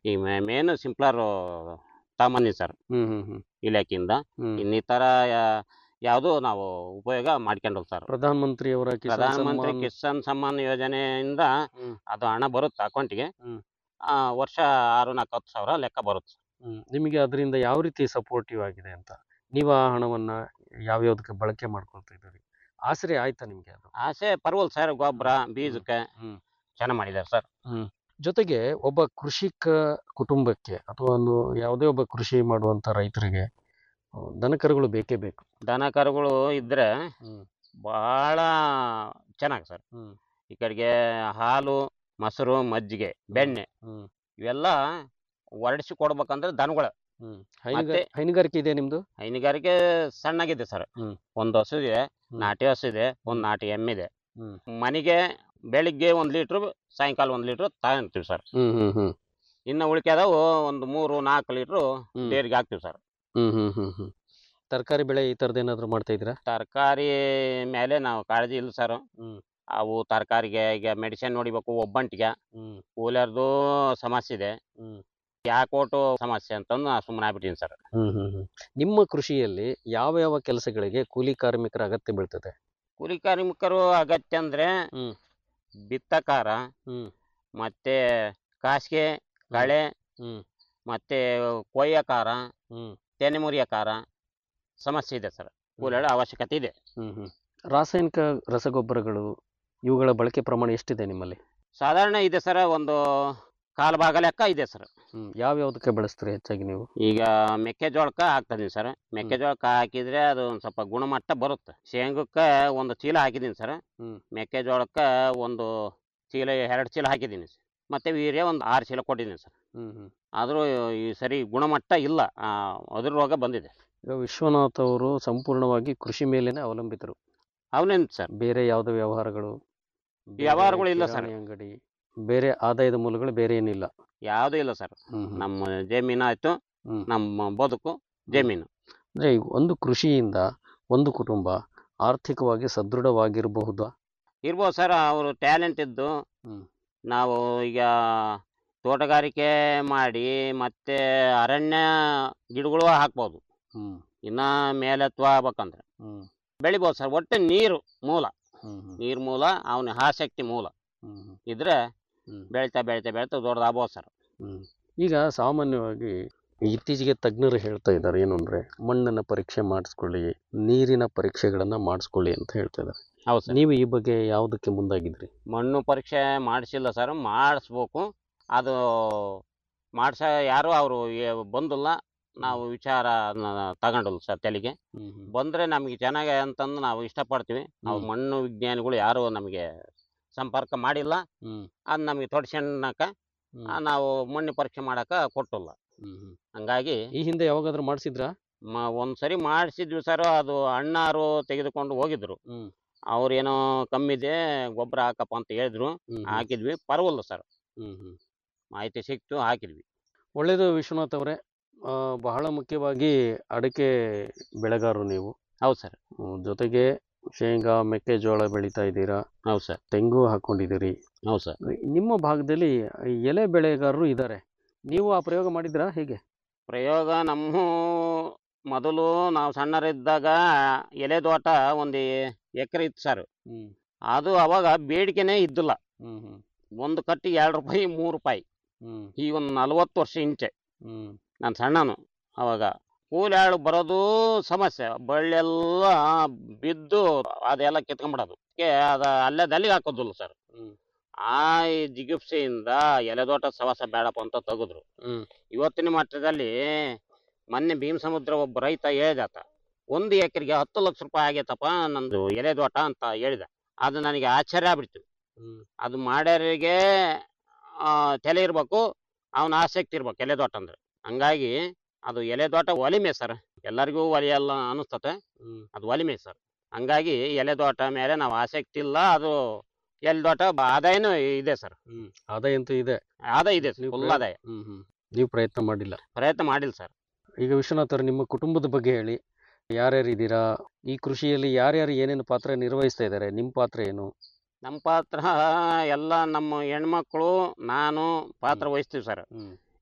ಈ ಮೇನ್ ಸಿಂಪ್ಲರ್ ಸಾಮಾನ್ಯ ಸರ್
ಹ್ಮ್ ಹ್ಮ್ ಹ್ಮ್
ಇಲಾಖೆಯಿಂದ
ಹ್ಮ್
ಇನ್ನಿತರ ಯಾವುದು ನಾವು ಉಪಯೋಗ ಮಾಡ್ಕೊಂಡು ಸರ್
ಪ್ರಧಾನ ಮಂತ್ರಿ ಅವರ ಕಿಸಾನ್
ಪ್ರಧಾನಮಂತ್ರಿ
ಸಮ್ಮಾನ್-
ಕಿಸಾನ್ ಸಮ್ಮಾನ್ ಯೋಜನೆಯಿಂದ
ಹ್ಮ್.
ಅದು ಹಣ ಬರುತ್ತೆ ಅಕೌಂಟಿಗೆ
ಹ್ಮ್.
ವರ್ಷ ಆರು ನಾಲ್ಕು ಹತ್ತು ಸಾವಿರ ಲೆಕ್ಕ ಬರುತ್ತೆ
ಹ್ಮ್. ನಿಮಗೆ ಅದರಿಂದ ಯಾವ ರೀತಿ ಸಪೋರ್ಟಿವ್ ಆಗಿದೆ ಅಂತ ನೀವು ಆ ಹಣವನ್ನ ಯಾವ್ಯಾವ್ದಕ್ಕೆ ಬಳಕೆ ಮಾಡ್ಕೊಳ್ತಾ ಇದ್ದೀರಿ ಆಸರೆ ಆಯ್ತಾ ನಿಮ್ಗೆ ಅದು
ಆಸೆ ಪರ್ವಲ್ ಸರ್ ಗೊಬ್ಬರ ಬೀಜಕ್ಕೆ
ಹ್ಮ್.
ಚೆನ್ನಾಗಿ ಮಾಡಿದ್ದಾರೆ ಸರ್
ಜೊತೆಗೆ ಒಬ್ಬ ಕೃಷಿಕ ಕುಟುಂಬಕ್ಕೆ ಅಥವಾ ಒಂದು ಯಾವುದೇ ಒಬ್ಬ ಕೃಷಿ ಮಾಡುವಂತ ರೈತರಿಗೆ ಆ, ದನಕರುಗಳು ಬೇಕೇ ಬೇಕು
ದನ ಕರುಗಳು ಇದ್ರೆ
ಹ್ಮ್.
ಬಹಳ ಚೆನ್ನಾಗಿ ಸರ್
ಹ್ಮ್.
ಈ ಕಡೆಗೆ ಹಾಲು ಮೊಸರು ಮಜ್ಜಿಗೆ ಬೆಣ್ಣೆ
ಹ್ಮ್.
ಇವೆಲ್ಲ ಹೊರಡಿಸಿ ಕೊಡ್ಬೇಕಂದ್ರೆ ದನಗಳು
ಹ್ಮ್ ಹೈನುಗಾರ
ಮತ್ತೆ-
ಹೈನುಗಾರಿಕೆ ಇದೆ ನಿಮ್ದು
ಹೈನುಗಾರಿಕೆ ಸಣ್ಣಗಿದೆ ಸರ್
ಹ್ಮ್.
ಒಂದು ಹಸು ಇದೆ ನಾಟಿ ಹಸು ಇದೆ ಒಂದು ನಾಟಿ ಎಮ್ಮಿದೆ
ಹ್ಮ್.
ಮನೆಗೆ ಬೆಳಿಗ್ಗೆ ಒಂದು ಲೀಟ್ರ್ ಸಾಯಂಕಾಲ ಒಂದು ಲೀಟ್ರ್ ತಗೊಂತೀವಿ ಸರ್
ಹ್ಮ್ ಹ್ಮ್ ಹ್ಮ್
ಇನ್ನು ಉಳಿಕೆದವು ಒಂದು ಮೂರು ನಾಲ್ಕು ಲೀಟ್ರು
ಹ್ಮ್.
ಡೇರಿಗೆ ಹಾಕ್ತೀವಿ ಸರ್
ಹ್ಮ್ ಹ್ಮ್ ಹ್ಮ್ ಹ್ಮ್ ತರಕಾರಿ ಬೆಳೆ ಈ ಥರದ್ದು ಏನಾದ್ರು ಮಾಡ್ತಾ ಇದ್ದೀರಾ
ತರಕಾರಿ ಮೇಲೆ ನಾವು ಕಾಳಜಿ ಇಲ್ಲ ಸರ್
ಹ್ಮ್.
ಅವು ತರಕಾರಿಗೆ ಈಗ ಮೆಡಿಸಿನ್ ನೋಡಿಬೇಕು ಒಬ್ಬಂಟಿಗೆ
ಹ್ಮ್
ಕೂಲರ್ದು ಸಮಸ್ಯೆ ಇದೆ
ಹ್ಮ್.
ಯಾಕೋಟು ಸಮಸ್ಯೆ ಅಂತಂದು ನಾ ಸುಮ್ಮನೆ ಆಗ್ಬಿಟ್ಟಿನಿ ಸರ್
ಹ್ಮ್ ಹ್ಮ್ ಹ್ಮ್ ನಿಮ್ಮ ಕೃಷಿಯಲ್ಲಿ ಯಾವ ಯಾವ ಕೆಲಸಗಳಿಗೆ ಕೂಲಿ ಕಾರ್ಮಿಕರ ಅಗತ್ಯ ಬೀಳ್ತದೆ
ಕೂಲಿ ಕಾರ್ಮಿಕರು ಅಗತ್ಯ ಅಂದ್ರೆ
ಹ್ಮ್.
ಬಿತ್ತಕಾರ
ಹ್ಮ್
ಮತ್ತೆ ಕಾಸಿಗೆ ಕಳೆ
ಹ್ಮ್
ಮತ್ತೆ ಕೊಯ್ಯಕಾರ
ಹ್ಮ್
ತೆನೆ ಮುರಿಯಕಾರ ಸಮಸ್ಯೆ ಇದೆ ಸರ್ ಕೂಲಿಗಳ ಅವಶ್ಯಕತೆ ಇದೆ
ಹ್ಮ್ ಹ್ಮ್ ರಾಸಾಯನಿಕ ರಸಗೊಬ್ಬರಗಳು ಇವುಗಳ ಬಳಕೆ ಪ್ರಮಾಣ ಎಷ್ಟಿದೆ ನಿಮ್ಮಲ್ಲಿ
ಸಾಧಾರಣ ಇದೆ ಸರ್ ಒಂದು ಕಾಲು ಭಾಗ ಲೆಕ್ಕ ಇದೆ ಸರ್
ಹ್ಮ್ ಯಾವ್ಯಾವ್ದಕ್ಕೆ ಬಳಸ್ತೀರಿ ಹೆಚ್ಚಾಗಿ ನೀವು
ಈಗ ಮೆಕ್ಕೆಜೋಳಕ್ಕೆ ಹಾಕ್ತಿದ್ದೀನಿ ಸರ್ ಮೆಕ್ಕೆಜೋಳಕ್ಕೆ ಹಾಕಿದ್ರೆ ಅದು ಒಂದು ಸ್ವಲ್ಪ ಗುಣಮಟ್ಟ ಬರುತ್ತೆ ಶೇಂಗಕ್ಕೆ ಒಂದು ಚೀಲ ಹಾಕಿದ್ದೀನಿ ಸರ್
ಹ್ಮ್.
ಮೆಕ್ಕೆಜೋಳಕ್ಕೆ ಒಂದು ಚೀಲ ಎರಡು ಚೀಲ ಹಾಕಿದ್ದೀನಿ ಸರ್ ಮತ್ತೆ ವೀರ್ಯ ಒಂದು ಆರು ಚೀಲ ಕೊಟ್ಟಿದ್ದೀನಿ ಸರ್
ಹ್ಮ್ ಹ್ಮ್
ಆದರೂ ಈ ಸರಿ ಗುಣಮಟ್ಟ ಇಲ್ಲ ಆ, ಅದ್ರ ರೋಗ ಬಂದಿದೆ
ಈಗ ವಿಶ್ವನಾಥ್ ಅವರು ಸಂಪೂರ್ಣವಾಗಿ ಕೃಷಿ ಮೇಲೇನೆ ಅವಲಂಬಿತರು
ಅವನೇನು ಸರ್
ಬೇರೆ ಯಾವುದೇ ವ್ಯವಹಾರಗಳು ಬೇರೆ
ವ್ಯವಹಾರಗಳು ಇಲ್ಲ ಸರ್.
ಕಿರಾಣಿ ಅಂಗಡಿ ಬೇರೆ ಆದಾಯದ ಮೂಲಗಳು ಬೇರೆ ಏನಿಲ್ಲ
ಯಾವುದೂ ಇಲ್ಲ ಸರ್
ಹ್ಮ್ ಹ್ಮ್.
ನಮ್ಮ ಜಮೀನು ಆಯಿತು
ಹ್ಮ್.
ನಮ್ಮ ಬದುಕು ಜಮೀನು
ಅಂದ್ರೆ ಈಗ ಒಂದು ಕೃಷಿಯಿಂದ ಒಂದು ಕುಟುಂಬ ಆರ್ಥಿಕವಾಗಿ ಸದೃಢವಾಗಿರಬಹುದಾ
ಇರ್ಬೋದು ಸರ್ ಅವರು ಟ್ಯಾಲೆಂಟ್ ಇದ್ದು
ಹ್ಮ್.
ನಾವು ಈಗ ತೋಟಗಾರಿಕೆ ಮಾಡಿ ಮತ್ತೆ ಅರಣ್ಯ ಗಿಡಗಳು ಹಾಕ್ಬೋದು
ಹ್ಮ್
ಇನ್ನ ಮೇಲೆತ್ವ ಆಗ್ಬೇಕಂದ್ರೆ
ಹ್ಮ್
ಬೆಳಿಬೋದು ಸರ್ ಒಟ್ಟು ನೀರು ಮೂಲ
ಹ್ಮ್ ಹ್ಮ್
ನೀರು ಮೂಲ ಅವನ ಆಸಕ್ತಿ ಮೂಲ
ಹ್ಮ್ ಹ್ಮ್
ಇದ್ರೆ
ಹ್ಮ್.
ಬೆಳಿತಾ ಬೆಳಿತಾ ಬೆಳಿತಾ ದೊಡ್ಡದಾಗ್ಬೋದು ಸರ್
ಹ್ಮ್. ಈಗ ಸಾಮಾನ್ಯವಾಗಿ ಇತ್ತೀಚೆಗೆ ತಜ್ಞರು ಹೇಳ್ತಾ ಇದ್ದಾರೆ ಏನು ಅಂದ್ರೆ ಮಣ್ಣನ್ನ ಪರೀಕ್ಷೆ ಮಾಡಿಸ್ಕೊಳ್ಳಿ ನೀರಿನ ಪರೀಕ್ಷೆಗಳನ್ನ ಮಾಡಿಸ್ಕೊಳ್ಳಿ ಅಂತ ಹೇಳ್ತಾ ಇದ್ದಾರೆ
ಹೌದು ಸರ್
ನೀವು ಈ ಬಗ್ಗೆ ಯಾವುದಕ್ಕೆ ಮುಂದಾಗಿದ್ರಿ
ಮಣ್ಣು ಪರೀಕ್ಷೆ ಮಾಡಿಸಿಲ್ಲ ಸರ್ ಮಾಡಿಸ್ಬೇಕು ಅದು ಮಾಡ್ಸ ಯಾರು ಅವರು ಬಂದಿಲ್ಲ ನಾವು ವಿಚಾರ ತಗೊಂಡಿಲ್ಲ ಸರ್ ತಲೆಗೆ ಬಂದ್ರೆ ನಮಗೆ ಚೆನ್ನಾಗಿ ಅಂತಂದು ನಾವು ಇಷ್ಟಪಡ್ತೀವಿ ನಾವು
ಹ್ಮ್.
ಮಣ್ಣು ವಿಜ್ಞಾನಿಗಳು ಯಾರು ನಮಗೆ ಸಂಪರ್ಕ ಮಾಡಿಲ್ಲ
ಹ್ಮ್
ಅದು ನಮಗೆ ತೊಡ್ಸ್ಕೊಂಡಾಕ
ಹ್ಮ್.
ಆ, ನಾವು ಮಣ್ಣು ಪರೀಕ್ಷೆ ಮಾಡಕ ಕೊಟ್ಟಿಲ್ಲ
ಹ್ಮ್ ಹ್ಮ್.
ಹಂಗಾಗಿ
ಈ ಹಿಂದೆ ಯಾವಾಗಾದ್ರೂ ಮಾಡಿಸಿದ್ರಾ
ಮ- ಒಂದ್ ಸರಿ ಮಾಡಿಸಿದ್ವಿ ಸರ್ ಅದು ಅಣ್ಣಾರು ತೆಗೆದುಕೊಂಡು ಹೋಗಿದ್ರು
ಹ್ಮ್.
ಅವ್ರೇನೋ ಕಮ್ಮಿದೆ ಗೊಬ್ಬರ ಹಾಕಪ್ಪ ಅಂತ ಹೇಳಿದ್ರು
ಹ್ಮ್ ಹ್ಮ್.
ಹಾಕಿದ್ವಿ ಪರವಲ್ಲ ಸರ್
ಹ್ಮ್ ಹ್ಮ್.
ಮಾಹಿತಿ ಸಿಕ್ತು ಹಾಕಿದ್ವಿ
ಒಳ್ಳೇದು ವಿಶ್ವನಾಥ್ ಅವರೇ ಆ, ಬಹಳ ಮುಖ್ಯವಾಗಿ ಅಡಿಕೆ ಬೆಳೆಗಾರರು ನೀವು
ಹೌದು ಸರ್
ಹ್ಮ್, ಜೊತೆಗೆ ಶೇಂಗಾ ಮೆಕ್ಕೆಜೋಳ ಬೆಳೀತಾ ಇದ್ದೀರಾ
ಹೌದು ಸರ್
ತೆಂಗು ಹಾಕೊಂಡಿದ್ದೀರಿ
ಹೌದು ಸರ್
ನಿಮ್ಮ ಭಾಗದಲ್ಲಿ ಎಲೆ ಬೆಳೆಗಾರರು ಇದ್ದಾರೆ ನೀವು ಆ ಪ್ರಯೋಗ ಮಾಡಿದ್ರಾ ಹೇಗೆ
ಪ್ರಯೋಗ ನಮ್ಮ ಮೊದಲು ನಾವು ಸಣ್ಣರಿದ್ದಾಗ ಎಲೆ ತೋಟ ಒಂದು ಎಕರೆ ಇತ್ತು ಸರ್
ಹ್ಮ್
ಅದು ಅವಾಗ ಬೇಡಿಕೆನೇ ಇದ್ದಿಲ್ಲ
ಹ್ಮ್ ಹ್ಮ್
ಒಂದು ಕಟ್ಟಿಗೆ ಎರಡು ರೂಪಾಯಿ ಮೂರು ರೂಪಾಯಿ
ಹ್ಮ್
ಈಗ ಒಂದು ನಲ್ವತ್ತು ವರ್ಷ ಇಂಚೆ
ಹ್ಮ್
ನಾನು ಸಣ್ಣನು ಅವಾಗ ಕೂಲಿ ಆಳು ಬರೋದು ಸಮಸ್ಯೆ ಬಳ್ಳೆಲ್ಲ ಬಿದ್ದು ಅದೆಲ್ಲ ಕಿತ್ಕೊಂಡ್ಬಿಡೋದು ಅದಕ್ಕೆ ಅದ ಅಲ್ಲೇ ದಲ್ಲಿಗೆ ಹಾಕೋದಿಲ್ಲ ಸರ್
ಹ್ಮ್.
ಆ ಈ ಜಿಗುಪ್ಸೆಯಿಂದ ಎಲೆದೋಟ ಸವಾಸ ಬೇಡಪ್ಪ ಅಂತ ತೆಗೆದ್ರು
ಹ್ಮ್.
ಇವತ್ತಿನ ಮಟ್ಟದಲ್ಲಿ ಮೊನ್ನೆ ಭೀಮ ಸಮುದ್ರ ಒಬ್ಬ ರೈತ ಹೇಳಿದಾತ ಒಂದು ಎಕರೆಗೆ ಹತ್ತು ಲಕ್ಷ ರೂಪಾಯಿ ಆಗೈತಪ್ಪ ನಂದು ಎಲೆದೋಟ ಅಂತ ಹೇಳಿದ ಅದು ನನಗೆ ಆಶ್ಚರ್ಯ ಆಗ್ಬಿಡ್ತು
ಹ್ಮ್.
ಅದು ಮಾಡ್ಯಾರಿಗೆ ಆ, ತಲೆ ಇರ್ಬೇಕು ಅವನ ಆಸಕ್ತಿ ಇರ್ಬೇಕು ಎಲೆದೋಟ ಅಂದ್ರೆ ಹಂಗಾಗಿ ಅದು ಎಲೆದೋಟ ಒಲಿಮೆ ಸರ್ ಎಲ್ಲರಿಗೂ ಒಲಿಯಲ್ಲ ಅನಿಸ್ತತೆ
ಹ್ಮ್.
ಅದು ಒಲಿಮೆ ಸರ್ ಹಂಗಾಗಿ ಎಲೆದೋಟ ಮೇಲೆ ನಾವು ಆಸಕ್ತಿ ಇಲ್ಲ ಅದು ಎಲೆದೋಟ ಬ- ಆದಾಯನೂ ಇದೆ ಸರ್
ಹ್ಮ್ ಆದಾಯ ಅಂತೂ ಇದೆ
ಆದಾಯ ಇದೆ
ನೀವು
ಫುಲ್
ಪ್ರಯತ್ನ-
ಆದಾಯ
ಹ್ಮ್ ಹ್ಮ್ ನೀವು ಪ್ರಯತ್ನ ಮಾಡಿಲ್ಲ
ಪ್ರಯತ್ನ ಮಾಡಿಲ್ಲ ಸರ್
ಈಗ ವಿಶ್ವನಾಥ್ ಅವ್ರೆ, ನಿಮ್ಮ ಕುಟುಂಬದ ಬಗ್ಗೆ ಹೇಳಿ ಯಾರ್ಯಾರು ಇದ್ದೀರಾ ಈ ಕೃಷಿಯಲ್ಲಿ ಯಾರ್ಯಾರು ಏನೇನು ಪಾತ್ರ ನಿರ್ವಹಿಸ್ತಾ ಇದ್ದಾರೆ ನಿಮ್ಮ ಪಾತ್ರ ಏನು
ನಮ್ಮ ಪಾತ್ರ ಎಲ್ಲ ನಮ್ಮ ಹೆಣ್ಮಕ್ಳು ನಾನು ಪಾತ್ರ ವಹಿಸ್ತೀವಿ ಸರ್
ಹ್ಮ್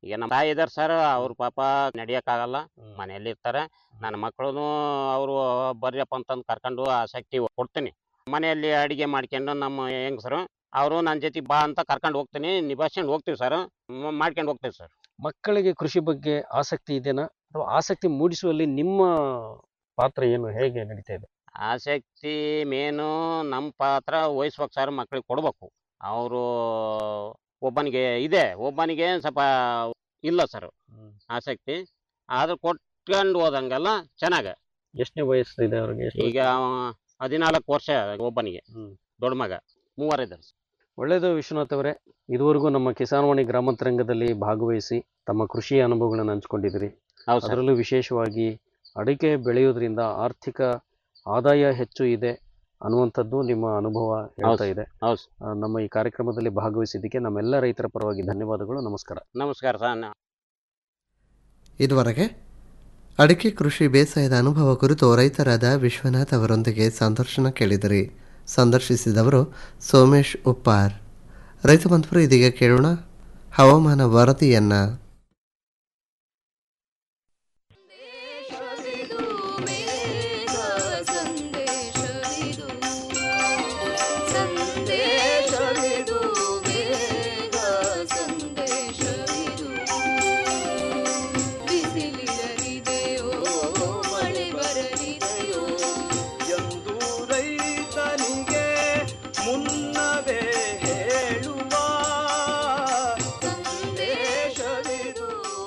ಈಗ ನಮ್ಮ ತಾಯಿ ಇದಾರೆ ಸರ್ ಅವ್ರ ಪಾಪ ನಡಿಯಕ್ಕಾಗಲ್ಲ ಮನೆಯಲ್ಲಿ ಇರ್ತಾರೆ ನನ್ನ ಮಕ್ಕಳು ಅವರು ಬರ್ರಿಯಪ್ಪ ಅಂತಂದು ಕರ್ಕೊಂಡು ಆಸಕ್ತಿ ಕೊಡ್ತೀನಿ ಮನೆಯಲ್ಲಿ ಅಡಿಗೆ ಮಾಡ್ಕೊಂಡು ನಮ್ಮ ಹೆಂಗಸರು ಅವರು ನನ್ನ ಜೊತೆ ಬಾ ಅಂತ ಕರ್ಕೊಂಡು ಹೋಗ್ತೀನಿ ನಿಭಾಯಿಸ್ಕೊಂಡು ಹೋಗ್ತೀವಿ ಸರ್ ಮಾಡ್ಕೊಂಡು ಹೋಗ್ತೀವಿ ಸರ್
ಮಕ್ಕಳಿಗೆ ಕೃಷಿ ಬಗ್ಗೆ ಆಸಕ್ತಿ ಇದೆನಾ ಅಥವಾ ಆಸಕ್ತಿ ಮೂಡಿಸುವಲ್ಲಿ ನಿಮ್ಮ ಪಾತ್ರ ಏನು ಹೇಗೆ ನಡೀತಾ ಇದೆ
ಆಸಕ್ತಿ ಮೇನು ನಮ್ಮ ಪಾತ್ರ ವಹಿಸ್ಬೇಕು ಸರ್ ಮಕ್ಳಿಗೆ ಕೊಡ್ಬೇಕು ಅವರು ಒಬ್ಬನಿಗೆ ಇದೆ ಒಬ್ಬನಿಗೆ ಸ್ವಲ್ಪ ಇಲ್ಲ ಸರ್ ಆಸಕ್ತಿ ಆದ್ರೆ ಕೊಟ್ಕೊಂಡು ಹೋದಂಗೆಲ್ಲ ಚೆನ್ನಾಗ
ಎಷ್ಟನೇ ವಯಸ್ಸಿದೆ ಅವ್ರಿಗೆ ಎಷ್ಟು
ಈಗ ಅವ ಹದಿನಾಲ್ಕು ವರ್ಷ ಒಬ್ಬನಿಗೆ ದೊಡ್ಡ ಮಗ ಮೂವರಿದ್ದಾರೆ
ಒಳ್ಳೆಯದು ವಿಶ್ವನಾಥ್ ಅವರೇ ಇದುವರೆಗೂ ನಮ್ಮ ಕಿಸಾನ್ವಾಣಿ ಗ್ರಾಮಾಂತರಂಗದಲ್ಲಿ ಭಾಗವಹಿಸಿ ತಮ್ಮ ಕೃಷಿ ಅನುಭವಗಳನ್ನು ಹಂಚ್ಕೊಂಡಿದ್ದೀರಿ
ಹೌದು ಸರ್
ಅದರಲ್ಲೂ ವಿಶೇಷವಾಗಿ ಅಡಿಕೆ ಬೆಳೆಯೋದ್ರಿಂದ ಆರ್ಥಿಕ ಆದಾಯ ಹೆಚ್ಚು ಇದೆ ಅನ್ನುವಂಥದ್ದು ನಿಮ್ಮ ಅನುಭವ ಹೇಳ್ತಾ
ಹೌದು.
ಇದೆ
ಹೌದು ಸರ್.
ಆ, ನಮ್ಮ ಈ ಕಾರ್ಯಕ್ರಮದಲ್ಲಿ ಭಾಗವಹಿಸಿದ್ದಕ್ಕೆ ನಮ್ಮೆಲ್ಲ ರೈತರ ಪರವಾಗಿ ಧನ್ಯವಾದಗಳು ನಮಸ್ಕಾರ
ನಮಸ್ಕಾರ ಸರ್
ಇದುವರೆಗೆ ಅಡಿಕೆ ಕೃಷಿ ಬೇಸಾಯದ ಅನುಭವ ಕುರಿತು ರೈತರಾದ ವಿಶ್ವನಾಥ್ ಅವರೊಂದಿಗೆ ಸಂದರ್ಶನ ಕೇಳಿದಿರಿ ಸಂದರ್ಶಿಸಿದವರು ಸೋಮೇಶ್ ಉಪ್ಪಾರ್ ರೈತ ಬಂಧುವರು ಇದೀಗ ಕೇಳೋಣ ಹವಾಮಾನ ವರದಿಯನ್ನ
ಎಂದು ರೈತನಿಗೆ ಮುನ್ನವೇ ಹೇಳುವ ಸಂದೇಶವಿದು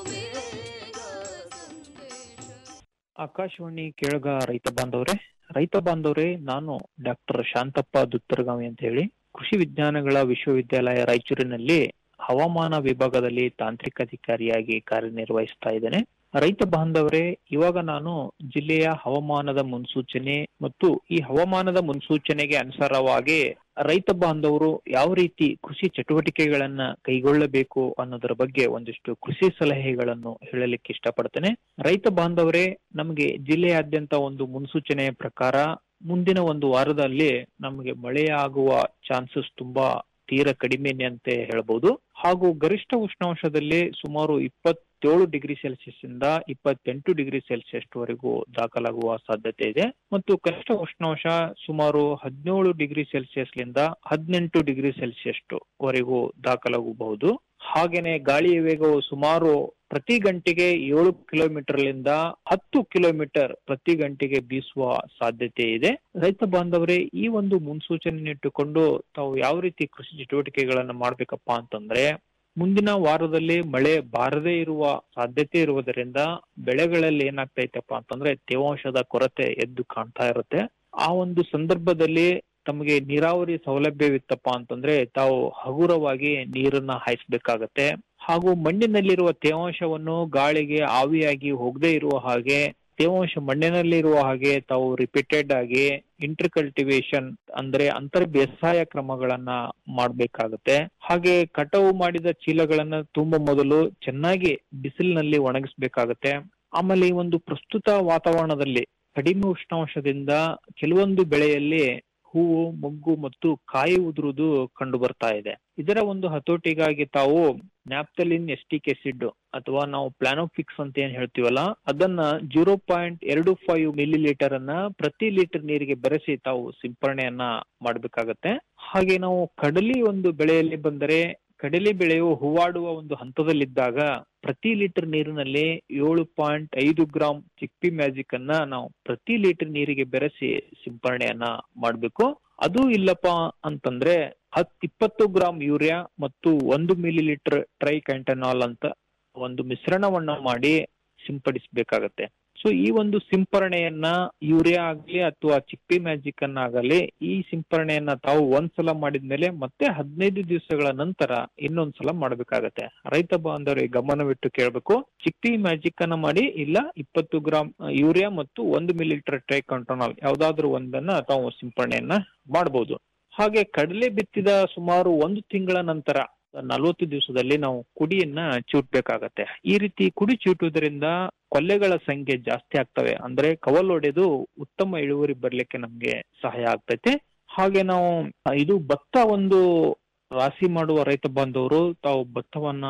ಆಕಾಶವಾಣಿ ಕೇಳಗ ರೈತ ಬಾಂಧವ್ರೆ ರೈತ ಬಾಂಧವ್ರೆ ನಾನು ಡಾಕ್ಟರ್ ಶಾಂತಪ್ಪ ದುತ್ತರಗಾವಿ ಅಂತ ಹೇಳಿ ಕೃಷಿ ವಿಜ್ಞಾನಗಳ ವಿಶ್ವವಿದ್ಯಾಲಯ ರಾಯಚೂರಿನಲ್ಲಿ ಹವಾಮಾನ ವಿಭಾಗದಲ್ಲಿ ತಾಂತ್ರಿಕ ಅಧಿಕಾರಿಯಾಗಿ ಕಾರ್ಯನಿರ್ವಹಿಸ್ತಾ ಇದ್ದೇನೆ ರೈತ ಬಾಂಧವರೇ ಇವಾಗ ನಾನು ಜಿಲ್ಲೆಯ ಹವಾಮಾನದ ಮುನ್ಸೂಚನೆ ಮತ್ತು ಈ ಹವಾಮಾನದ ಮುನ್ಸೂಚನೆಗೆ ಅನುಸಾರವಾಗಿ ರೈತ ಬಾಂಧವರು ಯಾವ ರೀತಿ ಕೃಷಿ ಚಟುವಟಿಕೆಗಳನ್ನ ಕೈಗೊಳ್ಳಬೇಕು ಅನ್ನೋದರ ಬಗ್ಗೆ ಒಂದಿಷ್ಟು ಕೃಷಿ ಸಲಹೆಗಳನ್ನು ಹೇಳಲಿಕ್ಕೆ ಇಷ್ಟಪಡ್ತೇನೆ ರೈತ ಬಾಂಧವರೇ ನಮಗೆ ಜಿಲ್ಲೆಯಾದ್ಯಂತ ಒಂದು ಮುನ್ಸೂಚನೆಯ ಪ್ರಕಾರ ಮುಂದಿನ ಒಂದು ವಾರದಲ್ಲಿ ನಮಗೆ ಮಳೆಯಾಗುವ ಚಾನ್ಸಸ್ ತುಂಬಾ ತೀರಾ ಕಡಿಮೆನೆ ಅಂತ ಹೇಳ್ಬೋದು ಹಾಗೂ ಗರಿಷ್ಠ ಉಷ್ಣಾಂಶದಲ್ಲಿ ಸುಮಾರು ಇಪ್ಪತ್ತೇಳು ಡಿಗ್ರಿ ಸೆಲ್ಸಿಯಸ್ ಇಂದ ಇಪ್ಪತ್ತೆಂಟು ಡಿಗ್ರಿ ಸೆಲ್ಸಿಯಸ್ ವರೆಗೂ ದಾಖಲಾಗುವ ಸಾಧ್ಯತೆ ಇದೆ ಮತ್ತು ಕನಿಷ್ಠ ಉಷ್ಣಾಂಶ ಸುಮಾರು ಹದಿನೇಳು ಡಿಗ್ರಿ ಸೆಲ್ಸಿಯಸ್ ಲಿಂದ ಹದಿನೆಂಟು ಡಿಗ್ರಿ ಸೆಲ್ಸಿಯಸ್ ವರೆಗೂ ದಾಖಲಾಗಬಹುದು ಹಾಗೇನೆ ಗಾಳಿಯ ವೇಗವು ಸುಮಾರು ಪ್ರತಿ ಗಂಟೆಗೆ ಏಳು ಕಿಲೋಮೀಟರ್ ಲಿಂದ ಹತ್ತು ಕಿಲೋಮೀಟರ್ ಪ್ರತಿ ಗಂಟೆಗೆ ಬೀಸುವ ಸಾಧ್ಯತೆ ಇದೆ ರೈತ ಬಾಂಧವರೇ ಈ ಒಂದು ಮುನ್ಸೂಚನೆ ಇಟ್ಟುಕೊಂಡು ತಾವು ಯಾವ ರೀತಿ ಕೃಷಿ ಚಟುವಟಿಕೆಗಳನ್ನ ಮಾಡ್ಬೇಕಪ್ಪ ಅಂತಂದ್ರೆ ಮುಂದಿನ ವಾರದಲ್ಲಿ ಮಳೆ ಬಾರದೇ ಇರುವ ಸಾಧ್ಯತೆ ಇರುವುದರಿಂದ ಬೆಳೆಗಳಲ್ಲಿ ಏನಾಗ್ತೈತಪ್ಪ ಅಂತಂದ್ರೆ ತೇವಾಂಶದ ಕೊರತೆ ಎದ್ದು ಕಾಣ್ತಾ ಇರುತ್ತೆ ಆ ಒಂದು ಸಂದರ್ಭದಲ್ಲಿ ತಮಗೆ ನೀರಾವರಿ ಸೌಲಭ್ಯವಿತ್ತಪ್ಪ ಅಂತಂದ್ರೆ ತಾವು ಹಗುರವಾಗಿ ನೀರನ್ನ ಹಾಯಿಸ್ಬೇಕಾಗತ್ತೆ ಹಾಗೂ ಮಣ್ಣಿನಲ್ಲಿರುವ ತೇವಾಂಶವನ್ನು ಗಾಳಿಗೆ ಆವಿಯಾಗಿ ಹೋಗದೇ ಇರುವ ಹಾಗೆ ತೇವಾಂಶ ಮಣ್ಣಿನಲ್ಲಿರುವ ಹಾಗೆ ತಾವು ರಿಪೀಟೆಡ್ ಆಗಿ ಇಂಟರ್ ಕಲ್ಟಿವೇಶನ್ ಅಂದ್ರೆ ಅಂತರ್ ಬೇಸಾಯ ಕ್ರಮಗಳನ್ನ ಮಾಡ್ಬೇಕಾಗತ್ತೆ ಹಾಗೆ ಕಟಾವು ಮಾಡಿದ ಚೀಲಗಳನ್ನ ತುಂಬ ಮೊದಲು ಚೆನ್ನಾಗಿ ಬಿಸಿಲಿನಲ್ಲಿ ಒಣಗಿಸ್ಬೇಕಾಗತ್ತೆ ಆಮೇಲೆ ಈ ಒಂದು ಪ್ರಸ್ತುತ ವಾತಾವರಣದಲ್ಲಿ ಕಡಿಮೆ ಉಷ್ಣಾಂಶದಿಂದ ಕೆಲವೊಂದು ಬೆಳೆಯಲ್ಲಿ ಹೂವು ಮೊಗ್ಗು ಮತ್ತು ಕಾಯಿ ಉದುರುವುದು ಕಂಡು ಬರ್ತಾ ಇದೆ ಇದರ ಒಂದು ಹತೋಟಿಗಾಗಿ ತಾವು ನ್ಯಾಪ್ತಲಿನ್ ಎಸ್ಟಿಕ್ ಎಸಿಡ್ ಅಥವಾ ನಾವು ಪ್ಲಾನೋಫಿಕ್ಸ್ ಅಂತ ಏನ್ ಹೇಳ್ತೀವಲ್ಲ ಅದನ್ನ ಜೀರೋ ಪಾಯಿಂಟ್ ಎರಡು ಫೈವ್ ಮಿಲಿ ಲೀಟರ್ ಅನ್ನ ಪ್ರತಿ ಲೀಟರ್ ನೀರಿಗೆ ಬೆರೆಸಿ ತಾವು ಸಿಂಪರಣೆಯನ್ನ ಮಾಡ್ಬೇಕಾಗತ್ತೆ ಹಾಗೆ ನಾವು ಕಡಲಿ ಒಂದು ಬೆಳೆಯಲ್ಲಿ ಬಂದರೆ ಕಡಲೆ ಬೆಳೆಯು ಹೂವಾಡುವ ಒಂದು ಹಂತದಲ್ಲಿದ್ದಾಗ ಪ್ರತಿ ಲೀಟರ್ ನೀರಿನಲ್ಲಿ ಏಳು ಪಾಯಿಂಟ್ ಐದು ಗ್ರಾಂ ಚಿಕ್ಪಿ ಮ್ಯಾಜಿಕ್ ಅನ್ನ ನಾವು ಪ್ರತಿ ಲೀಟರ್ ನೀರಿಗೆ ಬೆರೆಸಿ ಸಿಂಪರಣೆಯನ್ನ ಮಾಡ್ಬೇಕು ಅದು ಇಲ್ಲಪ್ಪ ಅಂತಂದ್ರೆ ಹತ್ ಇಪ್ಪತ್ತು ಗ್ರಾಂ ಯೂರಿಯಾ ಮತ್ತು ಒಂದು ಮಿಲಿ ಲೀಟರ್ ಟ್ರೈ ಕ್ಯಾಂಟನಾಲ್ ಅಂತ ಒಂದು ಮಿಶ್ರಣವನ್ನ ಮಾಡಿ ಸಿಂಪಡಿಸಬೇಕಾಗತ್ತೆ ಸೊ ಈ ಒಂದು ಸಿಂಪರಣೆಯನ್ನ ಯೂರಿಯಾ ಆಗ್ಲಿ ಅಥವಾ ಚಿಪ್ಪಿ ಮ್ಯಾಜಿಕ್ ಅನ್ನ ಆಗಲಿ ಈ ಸಿಂಪರಣೆಯನ್ನ ತಾವು ಒಂದ್ಸಲ ಮಾಡಿದ್ಮೇಲೆ ಮತ್ತೆ ಹದಿನೈದು ದಿವಸಗಳ ನಂತರ ಇನ್ನೊಂದ್ಸಲ ಮಾಡ್ಬೇಕಾಗತ್ತೆ ರೈತ ಬಾಂಧವರಿಗೆ ಗಮನವಿಟ್ಟು ಕೇಳಬೇಕು ಚಿಪ್ಪಿ ಮ್ಯಾಜಿಕ್ ಅನ್ನ ಮಾಡಿ ಇಲ್ಲ ಇಪ್ಪತ್ತು ಗ್ರಾಂ ಯೂರಿಯಾ ಮತ್ತು ಒಂದು ಮಿಲಿಲೀಟರ್ ಟ್ರೈ ಕಂಟ್ರೋನಾಲ್ ಯಾವ್ದಾದ್ರು ಒಂದನ್ನ ತಾವು ಸಿಂಪರಣೆಯನ್ನ ಮಾಡಬಹುದು ಹಾಗೆ ಕಡಲೆ ಬಿತ್ತಿದ ಸುಮಾರು ಒಂದು ತಿಂಗಳ ನಂತರ ನಲವತ್ತು ದಿವಸದಲ್ಲಿ ನಾವು ಕುಡಿಯನ್ನ ಚೂಟ್ಬೇಕಾಗತ್ತೆ ಈ ರೀತಿ ಕುಡಿ ಚೂಟುವುದರಿಂದ ಕೊಲ್ಲೆಗಳ ಸಂಖ್ಯೆ ಜಾಸ್ತಿ ಆಗ್ತವೆ ಅಂದ್ರೆ ಕವಲ್ ಹೊಡೆದು ಉತ್ತಮ ಇಳುವರಿ ಬರ್ಲಿಕ್ಕೆ ನಮ್ಗೆ ಸಹಾಯ ಆಗ್ತೈತೆ ಹಾಗೆ ನಾವು ಇದು ಭತ್ತ ಒಂದು ರಾಶಿ ಮಾಡುವ ರೈತ ಬಾಂಧವರು ತಾವು ಭತ್ತವನ್ನ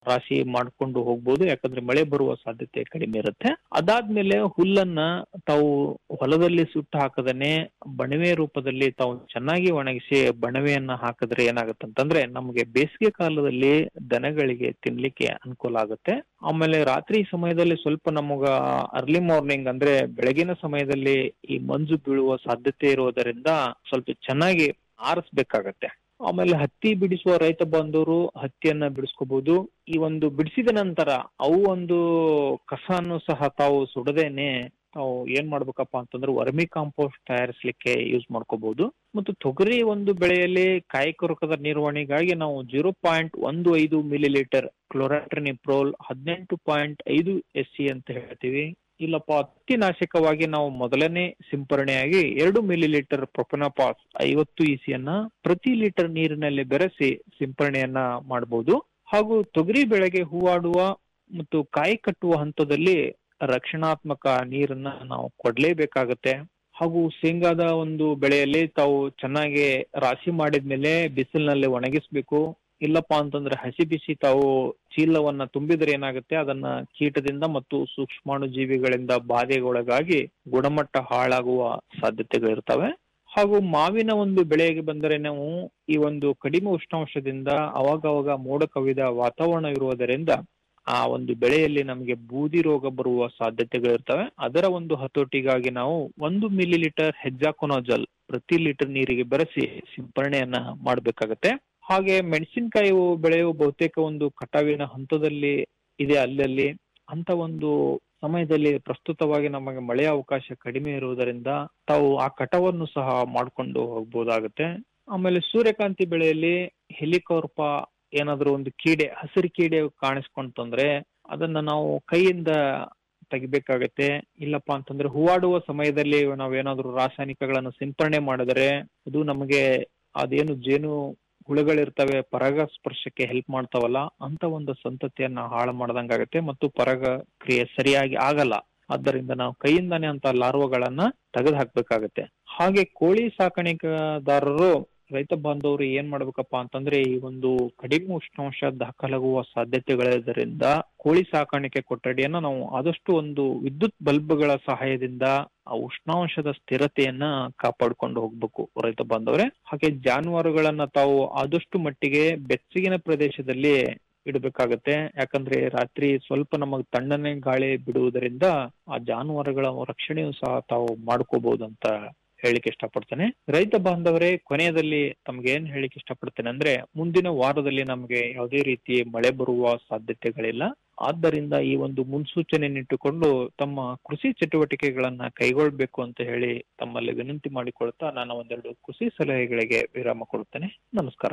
ರಾಶಿ ಮಾಡ್ಕೊಂಡು ಹೋಗ್ಬೋದು ಯಾಕಂದ್ರೆ ಮಳೆ ಬರುವ ಸಾಧ್ಯತೆ ಕಡಿಮೆ ಇರುತ್ತೆ ಅದಾದ್ಮೇಲೆ ಹುಲ್ಲನ್ನ ತಾವು ಹೊಲದಲ್ಲಿ ಸುಟ್ಟು ಹಾಕದನೆ ಬಣವೆ ರೂಪದಲ್ಲಿ ತಾವು ಚೆನ್ನಾಗಿ ಒಣಗಿಸಿ ಬಣವೆಯನ್ನ ಹಾಕಿದ್ರೆ ಏನಾಗುತ್ತೆ ಅಂತಂದ್ರೆ ನಮಗೆ ಬೇಸಿಗೆ ಕಾಲದಲ್ಲಿ ದನಗಳಿಗೆ ತಿನ್ಲಿಕ್ಕೆ ಅನುಕೂಲ ಆಗುತ್ತೆ ಆಮೇಲೆ ರಾತ್ರಿ ಸಮಯದಲ್ಲಿ ಸ್ವಲ್ಪ ನಮಗ ಅರ್ಲಿ ಮಾರ್ನಿಂಗ್ ಅಂದ್ರೆ ಬೆಳಗಿನ ಸಮಯದಲ್ಲಿ ಈ ಮಂಜು ಬೀಳುವ ಸಾಧ್ಯತೆ ಇರೋದರಿಂದ ಸ್ವಲ್ಪ ಚೆನ್ನಾಗಿ ಆರಿಸ್ಬೇಕಾಗತ್ತೆ ಆಮೇಲೆ ಹತ್ತಿ ಬಿಡಿಸುವ ರೈತ ಬಾಂಧವರು ಹತ್ತಿಯನ್ನ ಬಿಡಿಸ್ಕೋಬಹುದು ಈ ಒಂದು ಬಿಡಿಸಿದ ನಂತರ ಅವು ಒಂದು ಕಸನ್ನು ಸಹ ತಾವು ಸುಡದೇನೆ ತಾವು ಏನ್ ಮಾಡ್ಬೇಕಪ್ಪ ಅಂತಂದ್ರೆ ವರ್ಮಿ ಕಾಂಪೋಸ್ಟ್ ತಯಾರಿಸಲಿಕ್ಕೆ ಯೂಸ್ ಮಾಡ್ಕೋಬಹುದು ಮತ್ತು ತೊಗರಿ ಒಂದು ಬೆಳೆಯಲ್ಲಿ ಕಾಯಿ ಕೊರಕದ ನಿರ್ವಹಣೆಗಾಗಿ ನಾವು ಜೀರೋ ಪಾಯಿಂಟ್ ಒಂದು ಐದು ಮಿಲಿ ಲೀಟರ್ ಕ್ಲೋರಾಟ್ರಿನಿಪ್ರೋಲ್ ಹದಿನೆಂಟು ಪಾಯಿಂಟ್ ಐದು ಎಸ್ ಸಿ ಅಂತ ಹೇಳ್ತೀವಿ ಇಲ್ಲಪ್ಪ ಹತ್ತಿನಾಶಕವಾಗಿ ನಾವು ಮೊದಲನೇ ಸಿಂಪರಣೆಯಾಗಿ ಎರಡು ಮಿಲಿ ಲೀಟರ್ ಪ್ರೊಪೆನಪಾಸ್ ಐವತ್ತು ಇಸಿಯನ್ನ ಪ್ರತಿ ಲೀಟರ್ ನೀರಿನಲ್ಲಿ ಬೆರೆಸಿ ಸಿಂಪರಣೆಯನ್ನ ಮಾಡಬಹುದು ಹಾಗೂ ತೊಗರಿ ಬೆಳೆಗೆ ಹೂವಾಡುವ ಮತ್ತು ಕಾಯಿ ಕಟ್ಟುವ ಹಂತದಲ್ಲಿ ರಕ್ಷಣಾತ್ಮಕ ನೀರನ್ನ ನಾವು ಕೊಡ್ಲೇಬೇಕಾಗತ್ತೆ ಹಾಗೂ ಶೇಂಗಾದ ಒಂದು ಬೆಳೆಯಲ್ಲಿ ತಾವು ಚೆನ್ನಾಗಿ ರಾಶಿ ಮಾಡಿದ್ಮೇಲೆ ಬಿಸಿಲಿನಲ್ಲಿ ಒಣಗಿಸ್ಬೇಕು ಇಲ್ಲಪ್ಪ ಅಂತಂದ್ರೆ ಹಸಿ ಬಿಸಿ ತಾವು ಚೀಲವನ್ನ ತುಂಬಿದ್ರೆ ಏನಾಗುತ್ತೆ ಅದನ್ನ ಕೀಟದಿಂದ ಮತ್ತು ಸೂಕ್ಷ್ಮಾಣು ಜೀವಿಗಳಿಂದ ಬಾಧೆಗೊಳಗಾಗಿ ಗುಣಮಟ್ಟ ಹಾಳಾಗುವ ಸಾಧ್ಯತೆಗಳಿರ್ತವೆ ಹಾಗೂ ಮಾವಿನ ಒಂದು ಬೆಳೆಗೆ ಬಂದರೆ ನಾವು ಈ ಒಂದು ಕಡಿಮೆ ಉಷ್ಣಾಂಶದಿಂದ ಅವಾಗವಾಗ ಮೋಡ ಕವಿದ ವಾತಾವರಣ ಇರುವುದರಿಂದ ಆ ಒಂದು ಬೆಳೆಯಲ್ಲಿ ನಮಗೆ ಬೂದಿ ರೋಗ ಬರುವ ಸಾಧ್ಯತೆಗಳಿರ್ತವೆ ಅದರ ಒಂದು ಹತೋಟಿಗಾಗಿ ನಾವು ಒಂದು ಮಿಲಿ ಲೀಟರ್ ಹೆಜ್ಜಾಕೊನೋಜಲ್ ಪ್ರತಿ ಲೀಟರ್ ನೀರಿಗೆ ಬೆರೆಸಿ ಸಿಂಪರಣೆಯನ್ನ ಮಾಡಬೇಕಾಗತ್ತೆ ಹಾಗೆ ಮೆಣಸಿನಕಾಯಿ ಬೆಳೆಯುವ ಬಹುತೇಕ ಒಂದು ಕಟಾವಿನ ಹಂತದಲ್ಲಿ ಇದೆ ಅಲ್ಲಲ್ಲಿ ಅಂತ ಒಂದು ಸಮಯದಲ್ಲಿ ಪ್ರಸ್ತುತವಾಗಿ ನಮಗೆ ಮಳೆಯ ಅವಕಾಶ ಕಡಿಮೆ ಇರುವುದರಿಂದ ತಾವು ಆ ಕಟಾವನ್ನು ಸಹ ಮಾಡ್ಕೊಂಡು ಹೋಗ್ಬೋದಾಗತ್ತೆ ಆಮೇಲೆ ಸೂರ್ಯಕಾಂತಿ ಬೆಳೆಯಲ್ಲಿ ಹೆಲಿಕೋರ್ಪ ಏನಾದ್ರೂ ಒಂದು ಕೀಡೆ ಹಸಿರು ಕೀಡೆ ಕಾಣಿಸ್ಕೊಂತಂದ್ರೆ ಅದನ್ನ ನಾವು ಕೈಯಿಂದ ತೆಗಿಬೇಕಾಗತ್ತೆ ಇಲ್ಲಪ್ಪ ಅಂತಂದ್ರೆ ಹೂವಾಡುವ ಸಮಯದಲ್ಲಿ ನಾವೇನಾದ್ರೂ ರಾಸಾಯನಿಕಗಳನ್ನು ಸಿಂಪರಣೆ ಮಾಡಿದರೆ ಅದು ನಮಗೆ ಅದೇನು ಜೇನು ಹುಳುಗಳಿರ್ತವೆ ಪರಾಗ ಸ್ಪರ್ಶಕ್ಕೆ ಹೆಲ್ಪ್ ಮಾಡ್ತಾವಲ್ಲ ಅಂತ ಒಂದು ಸಂತತಿಯನ್ನ ಹಾಳು ಮಾಡ್ದಂಗಾಗತ್ತೆ ಮತ್ತು ಪರಾಗ ಕ್ರಿಯೆ ಸರಿಯಾಗಿ ಆಗಲ್ಲ ಆದ್ದರಿಂದ ನಾವು ಕೈಯಿಂದಾನೇ ಅಂತ ಲಾರ್ವಗಳನ್ನ ತೆಗೆದು ಹಾಕ್ಬೇಕಾಗತ್ತೆ ಹಾಗೆ ಕೋಳಿ ಸಾಕಾಣಿಕೆದಾರರು ರೈತ ಬಾಂಧವರು ಏನ್ ಮಾಡ್ಬೇಕಪ್ಪ ಅಂತಂದ್ರೆ ಈ ಒಂದು ಕಡಿಮೆ ಉಷ್ಣಾಂಶ ದಾಖಲಾಗುವ ಸಾಧ್ಯತೆಗಳಿದ್ದರಿಂದ ಕೋಳಿ ಸಾಕಾಣಿಕೆ ಕೊಠಡಿಯನ್ನ ನಾವು ಆದಷ್ಟು ಒಂದು ವಿದ್ಯುತ್ ಬಲ್ಬ್ಗಳ ಸಹಾಯದಿಂದ ಆ ಉಷ್ಣಾಂಶದ ಸ್ಥಿರತೆಯನ್ನ ಕಾಪಾಡ್ಕೊಂಡು ಹೋಗ್ಬೇಕು ರೈತ ಬಾಂಧವರೇ ಹಾಗೆ ಜಾನುವಾರುಗಳನ್ನ ತಾವು ಆದಷ್ಟು ಮಟ್ಟಿಗೆ ಬೆಚ್ಚಗಿನ ಪ್ರದೇಶದಲ್ಲಿ ಇಡಬೇಕಾಗತ್ತೆ ಯಾಕಂದ್ರೆ ರಾತ್ರಿ ಸ್ವಲ್ಪ ನಮಗ್ ತಣ್ಣನೆ ಗಾಳಿ ಬಿಡುವುದರಿಂದ ಆ ಜಾನುವಾರುಗಳ ರಕ್ಷಣೆಯು ಸಹ ತಾವು ಮಾಡ್ಕೋಬಹುದು ಅಂತ ಹೇಳಿಕ್ಕೆ ಇಷ್ಟಪಡ್ತೇನೆ ರೈತ ಬಾಂಧವರೇ ಕೊನೆಯದಲ್ಲಿ ತಮ್ಗೆ ಏನ್ ಹೇಳಿಕ್ಕೆ ಇಷ್ಟಪಡ್ತೇನೆ ಅಂದ್ರೆ ಮುಂದಿನ ವಾರದಲ್ಲಿ ನಮಗೆ ಯಾವುದೇ ರೀತಿ ಮಳೆ ಬರುವ ಸಾಧ್ಯತೆಗಳಿಲ್ಲ ಆದ್ದರಿಂದ ಈ ಒಂದು ಮುನ್ಸೂಚನೆಯನ್ನಿಟ್ಟುಕೊಂಡು ತಮ್ಮ ಕೃಷಿ ಚಟುವಟಿಕೆಗಳನ್ನ ಕೈಗೊಳ್ಬೇಕು ಅಂತ ಹೇಳಿ ತಮ್ಮಲ್ಲಿ ವಿನಂತಿ ಮಾಡಿಕೊಳ್ತಾ ನಾನು ಒಂದೆರಡು ಕೃಷಿ ಸಲಹೆಗಳಿಗೆ ವಿರಾಮ ಕೊಡುತ್ತೇನೆ ನಮಸ್ಕಾರ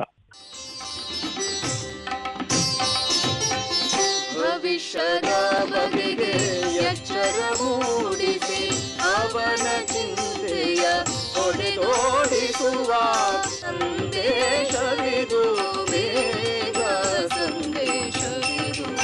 ಭವಿಷ್ಯದ ಬಗೆಗೆ ಎಚ್ಚರ ಮೂಡಿಸಿ ಅವನ ಚಿಂತೆಯ ಹೊಡೆದೋಡಿಸುವ ಸಂದೇಶವಿದು ಬೇಗ ಸಂದೇಶವಿದು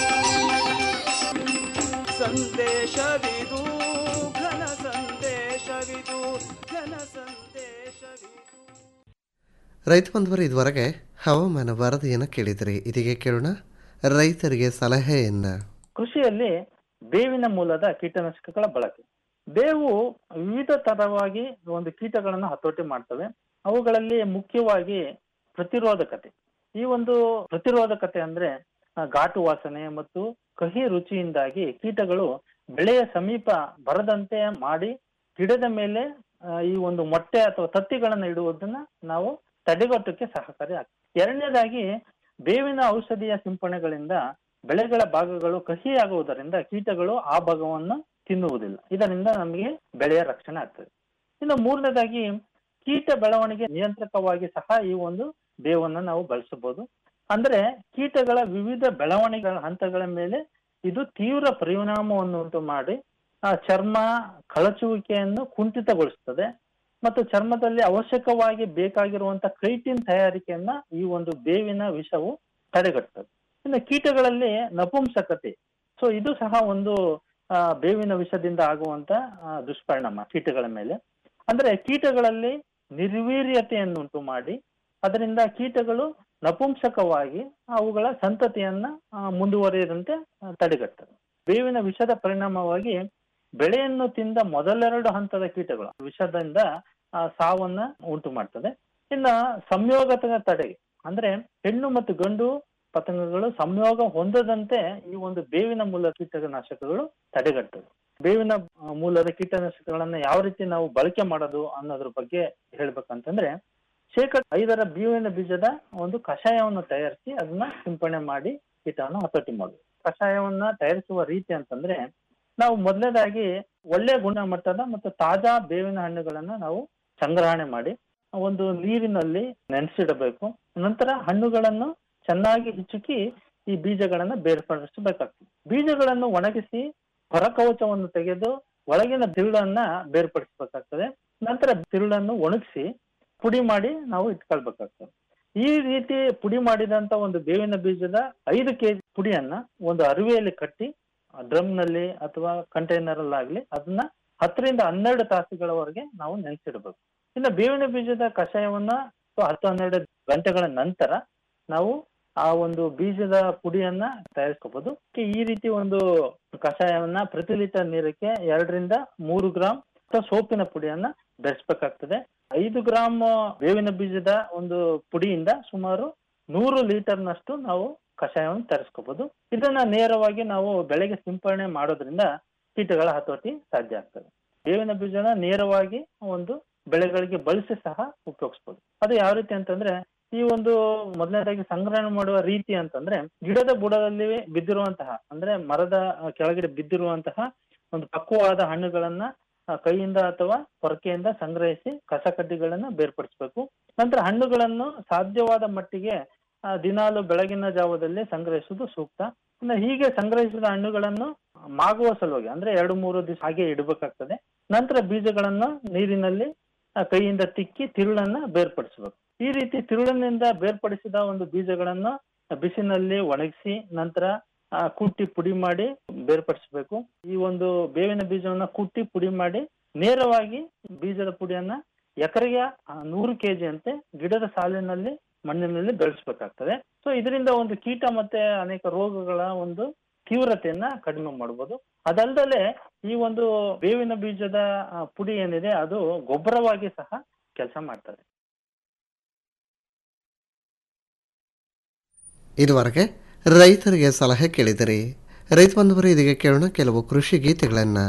ಸಂದೇಶವಿದು ಘನ ಸಂದೇಶವಿದು ಘನ ಸಂದೇಶವಿದು
ರೈತ ಬಂಧುವರು ಇದುವರೆಗೆ ಹವಾಮಾನ ವರದಿಯನ್ನು ಕೇಳಿದಿರಿ ಇದೀಗ ಕೇಳೋಣ ರೈತರಿಗೆ ಸಲಹೆಯನ್ನ
ಕೃಷಿಯಲ್ಲಿ ಬೇವಿನ ಮೂಲದ ಕೀಟನಾಶಕಗಳ ಬಳಕೆ ಬೇವು ವಿವಿಧ ತರವಾಗಿ ಒಂದು ಕೀಟಗಳನ್ನು ಹತೋಟಿ ಮಾಡ್ತವೆ ಅವುಗಳಲ್ಲಿ ಮುಖ್ಯವಾಗಿ ಪ್ರತಿರೋಧಕತೆ ಈ ಒಂದು ಪ್ರತಿರೋಧಕತೆ ಅಂದ್ರೆ ಆ, ಘಾಟು ವಾಸನೆ ಮತ್ತು ಕಹಿ ರುಚಿಯಿಂದಾಗಿ ಕೀಟಗಳು ಬೆಳೆಯ ಸಮೀಪ ಬರದಂತೆ ಮಾಡಿ ಗಿಡದ ಮೇಲೆ ಆ, ಈ ಒಂದು ಮೊಟ್ಟೆ ಅಥವಾ ತತ್ತಿಗಳನ್ನ ಇಡುವುದನ್ನ ನಾವು ತಡೆಗಟ್ಟಕ್ಕೆ ಸಹಕಾರಿ ಆಗ್ತದೆ ಎರಡನೇದಾಗಿ ಬೇವಿನ ಔಷಧಿಯ ಸಿಂಪರಣೆಗಳಿಂದ ಬೆಳೆಗಳ ಭಾಗಗಳು ಕಹಿಯಾಗುವುದರಿಂದ ಕೀಟಗಳು ಆ ಭಾಗವನ್ನು ತಿನ್ನುವುದಿಲ್ಲ ಇದರಿಂದ ನಮಗೆ ಬೆಳೆಯ ರಕ್ಷಣೆ ಆಗ್ತದೆ ಇನ್ನು ಮೂರನೇದಾಗಿ ಕೀಟ ಬೆಳವಣಿಗೆ ನಿಯಂತ್ರಕವಾಗಿ ಸಹ ಈ ಒಂದು ಬೇವನ್ನು ನಾವು ಬಳಸಬಹುದು ಅಂದ್ರೆ ಕೀಟಗಳ ವಿವಿಧ ಬೆಳವಣಿಗೆಗಳ ಹಂತಗಳ ಮೇಲೆ ಇದು ತೀವ್ರ ಪರಿಣಾಮವನ್ನು ಉಂಟು ಮಾಡಿ ಆ ಚರ್ಮ ಕಳಚುವಿಕೆಯನ್ನು ಕುಂಠಿತಗೊಳಿಸ್ತದೆ ಮತ್ತು ಚರ್ಮದಲ್ಲಿ ಅವಶ್ಯಕವಾಗಿ ಬೇಕಾಗಿರುವಂತ ಕ್ರೈಟಿನ್ ತಯಾರಿಕೆಯನ್ನ ಈ ಒಂದು ಬೇವಿನ ವಿಷವು ತಡೆಗಟ್ಟುತ್ತದೆ ಇನ್ನು ಕೀಟಗಳಲ್ಲಿ ನಪುಂಸಕತೆ ಸೊ ಇದು ಸಹ ಒಂದು ಆ, ಬೇವಿನ ವಿಷದಿಂದ ಆಗುವಂತ ಆ, ದುಷ್ಪರಿಣಾಮ ಕೀಟಗಳ ಮೇಲೆ ಅಂದ್ರೆ ಕೀಟಗಳಲ್ಲಿ ನಿರ್ವೀರ್ಯತೆಯನ್ನುಂಟು ಮಾಡಿ ಅದರಿಂದ ಕೀಟಗಳು ನಪುಂಸಕವಾಗಿ ಅವುಗಳ ಸಂತತಿಯನ್ನ ಆ, ಮುಂದುವರಿಯದಂತೆ ಆ, ತಡೆಗಟ್ಟುತ್ತದೆ ಬೇವಿನ ವಿಷದ ಪರಿಣಾಮವಾಗಿ ಬೆಳೆಯನ್ನು ತಿಂದ ಮೊದಲೆರಡು ಹಂತದ ಕೀಟಗಳು ವಿಷದಿಂದ ಆ, ಸಾವನ್ನ ಉಂಟು ಮಾಡ್ತದೆ ಇನ್ನ ಸಂಯೋಗದ ತಡೆಗೆ ಅಂದ್ರೆ ಹೆಣ್ಣು ಮತ್ತು ಗಂಡು ಪತಂಗಗಳು ಸಂಯೋಗ ಹೊಂದದಂತೆ ಈ ಒಂದು ಬೇವಿನ ಮೂಲ ಕೀಟನಾಶಕಗಳು ತಡೆಗಟ್ಟುತ್ತದೆ ಬೇವಿನ ಆ, ಮೂಲದ ಕೀಟನಾಶಕಗಳನ್ನ ಯಾವ ರೀತಿ ನಾವು ಬಳಕೆ ಮಾಡೋದು ಅನ್ನೋದ್ರ ಬಗ್ಗೆ ಹೇಳ್ಬೇಕಂತಂದ್ರೆ ಶೇಕಡ ಐದರ ಬೇವಿನ ಬೀಜದ ಒಂದು ಕಷಾಯವನ್ನು ತಯಾರಿಸಿ ಅದನ್ನ ಸಿಂಪಡಣೆ ಮಾಡಿ ಕೀಟವನ್ನು ಹತೋಟಿ ಮಾಡುದು ಕಷಾಯವನ್ನ ತಯಾರಿಸುವ ರೀತಿ ಅಂತಂದ್ರೆ ನಾವು ಮೊದಲನೇದಾಗಿ ಒಳ್ಳೆ ಗುಣಮಟ್ಟದ ಮತ್ತು ತಾಜಾ ಬೇವಿನ ಹಣ್ಣುಗಳನ್ನ ನಾವು ಸಂಗ್ರಹಣೆ ಮಾಡಿ ಒಂದು ನೀರಿನಲ್ಲಿ ನೆನೆಸಿಡಬೇಕು ನಂತರ ಹಣ್ಣುಗಳನ್ನು ಚೆನ್ನಾಗಿ ಹಿಚುಕಿ ಈ ಬೀಜಗಳನ್ನ ಬೇರ್ಪಡಿಸಬೇಕಾಗ್ತದೆ ಬೀಜಗಳನ್ನು ಒಣಗಿಸಿ ಹೊರಕವಚವನ್ನು ತೆಗೆದು ಒಳಗಿನ ತಿರುಳನ್ನ ಬೇರ್ಪಡಿಸಬೇಕಾಗ್ತದೆ ನಂತರ ತಿರುಳನ್ನು ಒಣಗಿಸಿ ಪುಡಿ ಮಾಡಿ ನಾವು ಇಟ್ಕೊಳ್ಬೇಕಾಗ್ತದೆ ಈ ರೀತಿ ಪುಡಿ ಮಾಡಿದಂತ ಒಂದು ಬೇವಿನ ಬೀಜದ ಐದು ಕೆಜಿ ಪುಡಿಯನ್ನ ಒಂದು ಅರಿವೆಯಲ್ಲಿ ಕಟ್ಟಿ ಡ್ರಮ್ ನಲ್ಲಿ ಅಥವಾ ಕಂಟೈನರ್ ಅಲ್ಲಾಗ್ಲಿ ಅದನ್ನ ಹತ್ತರಿಂದ ಹನ್ನೆರಡು ತಾಸುಗಳವರೆಗೆ ನಾವು ನೆನೆಸಿಡಬೇಕು ಇನ್ನು ಬೇವಿನ ಬೀಜದ ಕಷಾಯವನ್ನ ಅಥವಾ ಹತ್ತು ಹನ್ನೆರಡು ಗಂಟೆಗಳ ನಂತರ ನಾವು ಆ ಒಂದು ಬೀಜದ ಪುಡಿಯನ್ನ ತಯಾರಿಸ್ಕೋಬಹುದು ಈ ರೀತಿ ಒಂದು ಕಷಾಯವನ್ನ ಪ್ರತಿ ಲೀಟರ್ ನೀರಕ್ಕೆ ಎರಡರಿಂದ ಮೂರು ಗ್ರಾಮ್ ಅಥವಾ ಸೋಪಿನ ಪುಡಿಯನ್ನ ಬೆರೆಸ್ಬೇಕಾಗ್ತದೆ ಐದು ಗ್ರಾಮ್ ಬೇವಿನ ಬೀಜದ ಒಂದು ಪುಡಿಯಿಂದ ಸುಮಾರು ನೂರು ಲೀಟರ್ನಷ್ಟು ನಾವು ಕಷಾಯವನ್ನು ತರಿಸ್ಕೋಬಹುದು ಇದನ್ನ ನೇರವಾಗಿ ನಾವು ಬೆಳೆಗೆ ಸಿಂಪರಣೆ ಮಾಡೋದ್ರಿಂದ ಕೀಟಗಳ ಹತೋಟಿ ಸಾಧ್ಯ ಆಗ್ತದೆ ಬೇವಿನ ಬೀಜನ ನೇರವಾಗಿ ಒಂದು ಬೆಳೆಗಳಿಗೆ ಬಳಸಿ ಸಹ ಉಪಯೋಗಿಸ್ಬೋದು ಅದು ಯಾವ ರೀತಿ ಅಂತಂದ್ರೆ ಈ ಒಂದು ಮೊದಲನೇದಾಗಿ ಸಂಗ್ರಹಣೆ ಮಾಡುವ ರೀತಿ ಅಂತಂದ್ರೆ ಗಿಡದ ಬುಡದಲ್ಲಿ ಬಿದ್ದಿರುವಂತಹ ಅಂದ್ರೆ ಮರದ ಕೆಳಗಡೆ ಬಿದ್ದಿರುವಂತಹ ಒಂದು ಪಕ್ವವಾದ ಹಣ್ಣುಗಳನ್ನ ಆ, ಕೈಯಿಂದ ಅಥವಾ ಪೊರಕೆಯಿಂದ ಸಂಗ್ರಹಿಸಿ ಕಸ ಕಡ್ಡಿಗಳನ್ನ ಬೇರ್ಪಡಿಸಬೇಕು ನಂತರ ಹಣ್ಣುಗಳನ್ನು ಸಾಧ್ಯವಾದ ಮಟ್ಟಿಗೆ ಆ, ದಿನಾಲು ಬೆಳಗಿನ ಜಾವದಲ್ಲಿ ಸಂಗ್ರಹಿಸುವುದು ಸೂಕ್ತ ಇನ್ನು ಹೀಗೆ ಸಂಗ್ರಹಿಸಿದ ಹಣ್ಣುಗಳನ್ನು ಮಾಗುವ ಸಲುವಾಗಿ ಅಂದ್ರೆ ಎರಡು ಮೂರು ದಿವಸ ಹಾಗೆ ಇಡಬೇಕಾಗ್ತದೆ ನಂತರ ಬೀಜಗಳನ್ನು ನೀರಿನಲ್ಲಿ ಆ, ಕೈಯಿಂದ ತಿಕ್ಕಿ ತಿರುಳನ್ನ ಬೇರ್ಪಡಿಸಬೇಕು ಈ ರೀತಿ ತಿರುಳಿನಿಂದ ಬೇರ್ಪಡಿಸಿದ ಒಂದು ಬೀಜಗಳನ್ನು ಬಿಸಿನಲ್ಲಿ ಒಣಗಿಸಿ ನಂತರ ಆ, ಕುಟ್ಟಿ ಪುಡಿ ಮಾಡಿ ಬೇರ್ಪಡಿಸಬೇಕು ಈ ಒಂದು ಬೇವಿನ ಬೀಜವನ್ನ ಕುಟ್ಟಿ ಪುಡಿ ಮಾಡಿ ನೇರವಾಗಿ ಬೀಜದ ಪುಡಿಯನ್ನ ಎಕರೆಗೆ ಆ, ನೂರು ಕೆಜಿ ಅಂತೆ ಗಿಡದ ಸಾಲಿನಲ್ಲಿ ಮಣ್ಣಿನಲ್ಲಿ ಬೆಳೆಸಬೇಕಾಗ್ತದೆ ಸೊ ಇದರಿಂದ ಒಂದು ಕೀಟ ಮತ್ತೆ ಅನೇಕ ರೋಗಗಳ ಒಂದು ತೀವ್ರತೆಯನ್ನ ಕಡಿಮೆ ಮಾಡಬಹುದು ಅದಲ್ದಲೆ ಈ ಒಂದು ಬೇವಿನ ಬೀಜದ ಆ, ಪುಡಿ ಏನಿದೆ ಅದು ಗೊಬ್ಬರವಾಗಿ ಸಹ ಕೆಲಸ ಮಾಡ್ತದೆ
ಇದುವರೆಗೆ ರೈತರಿಗೆ ಸಲಹೆ ಕೇಳಿದಿರಿ ರೈತ ಬಂಧುವರು ಇದೀಗ ಕೇಳೋಣ ಕೆಲವು ಕೃಷಿ ಗೀತೆಗಳನ್ನು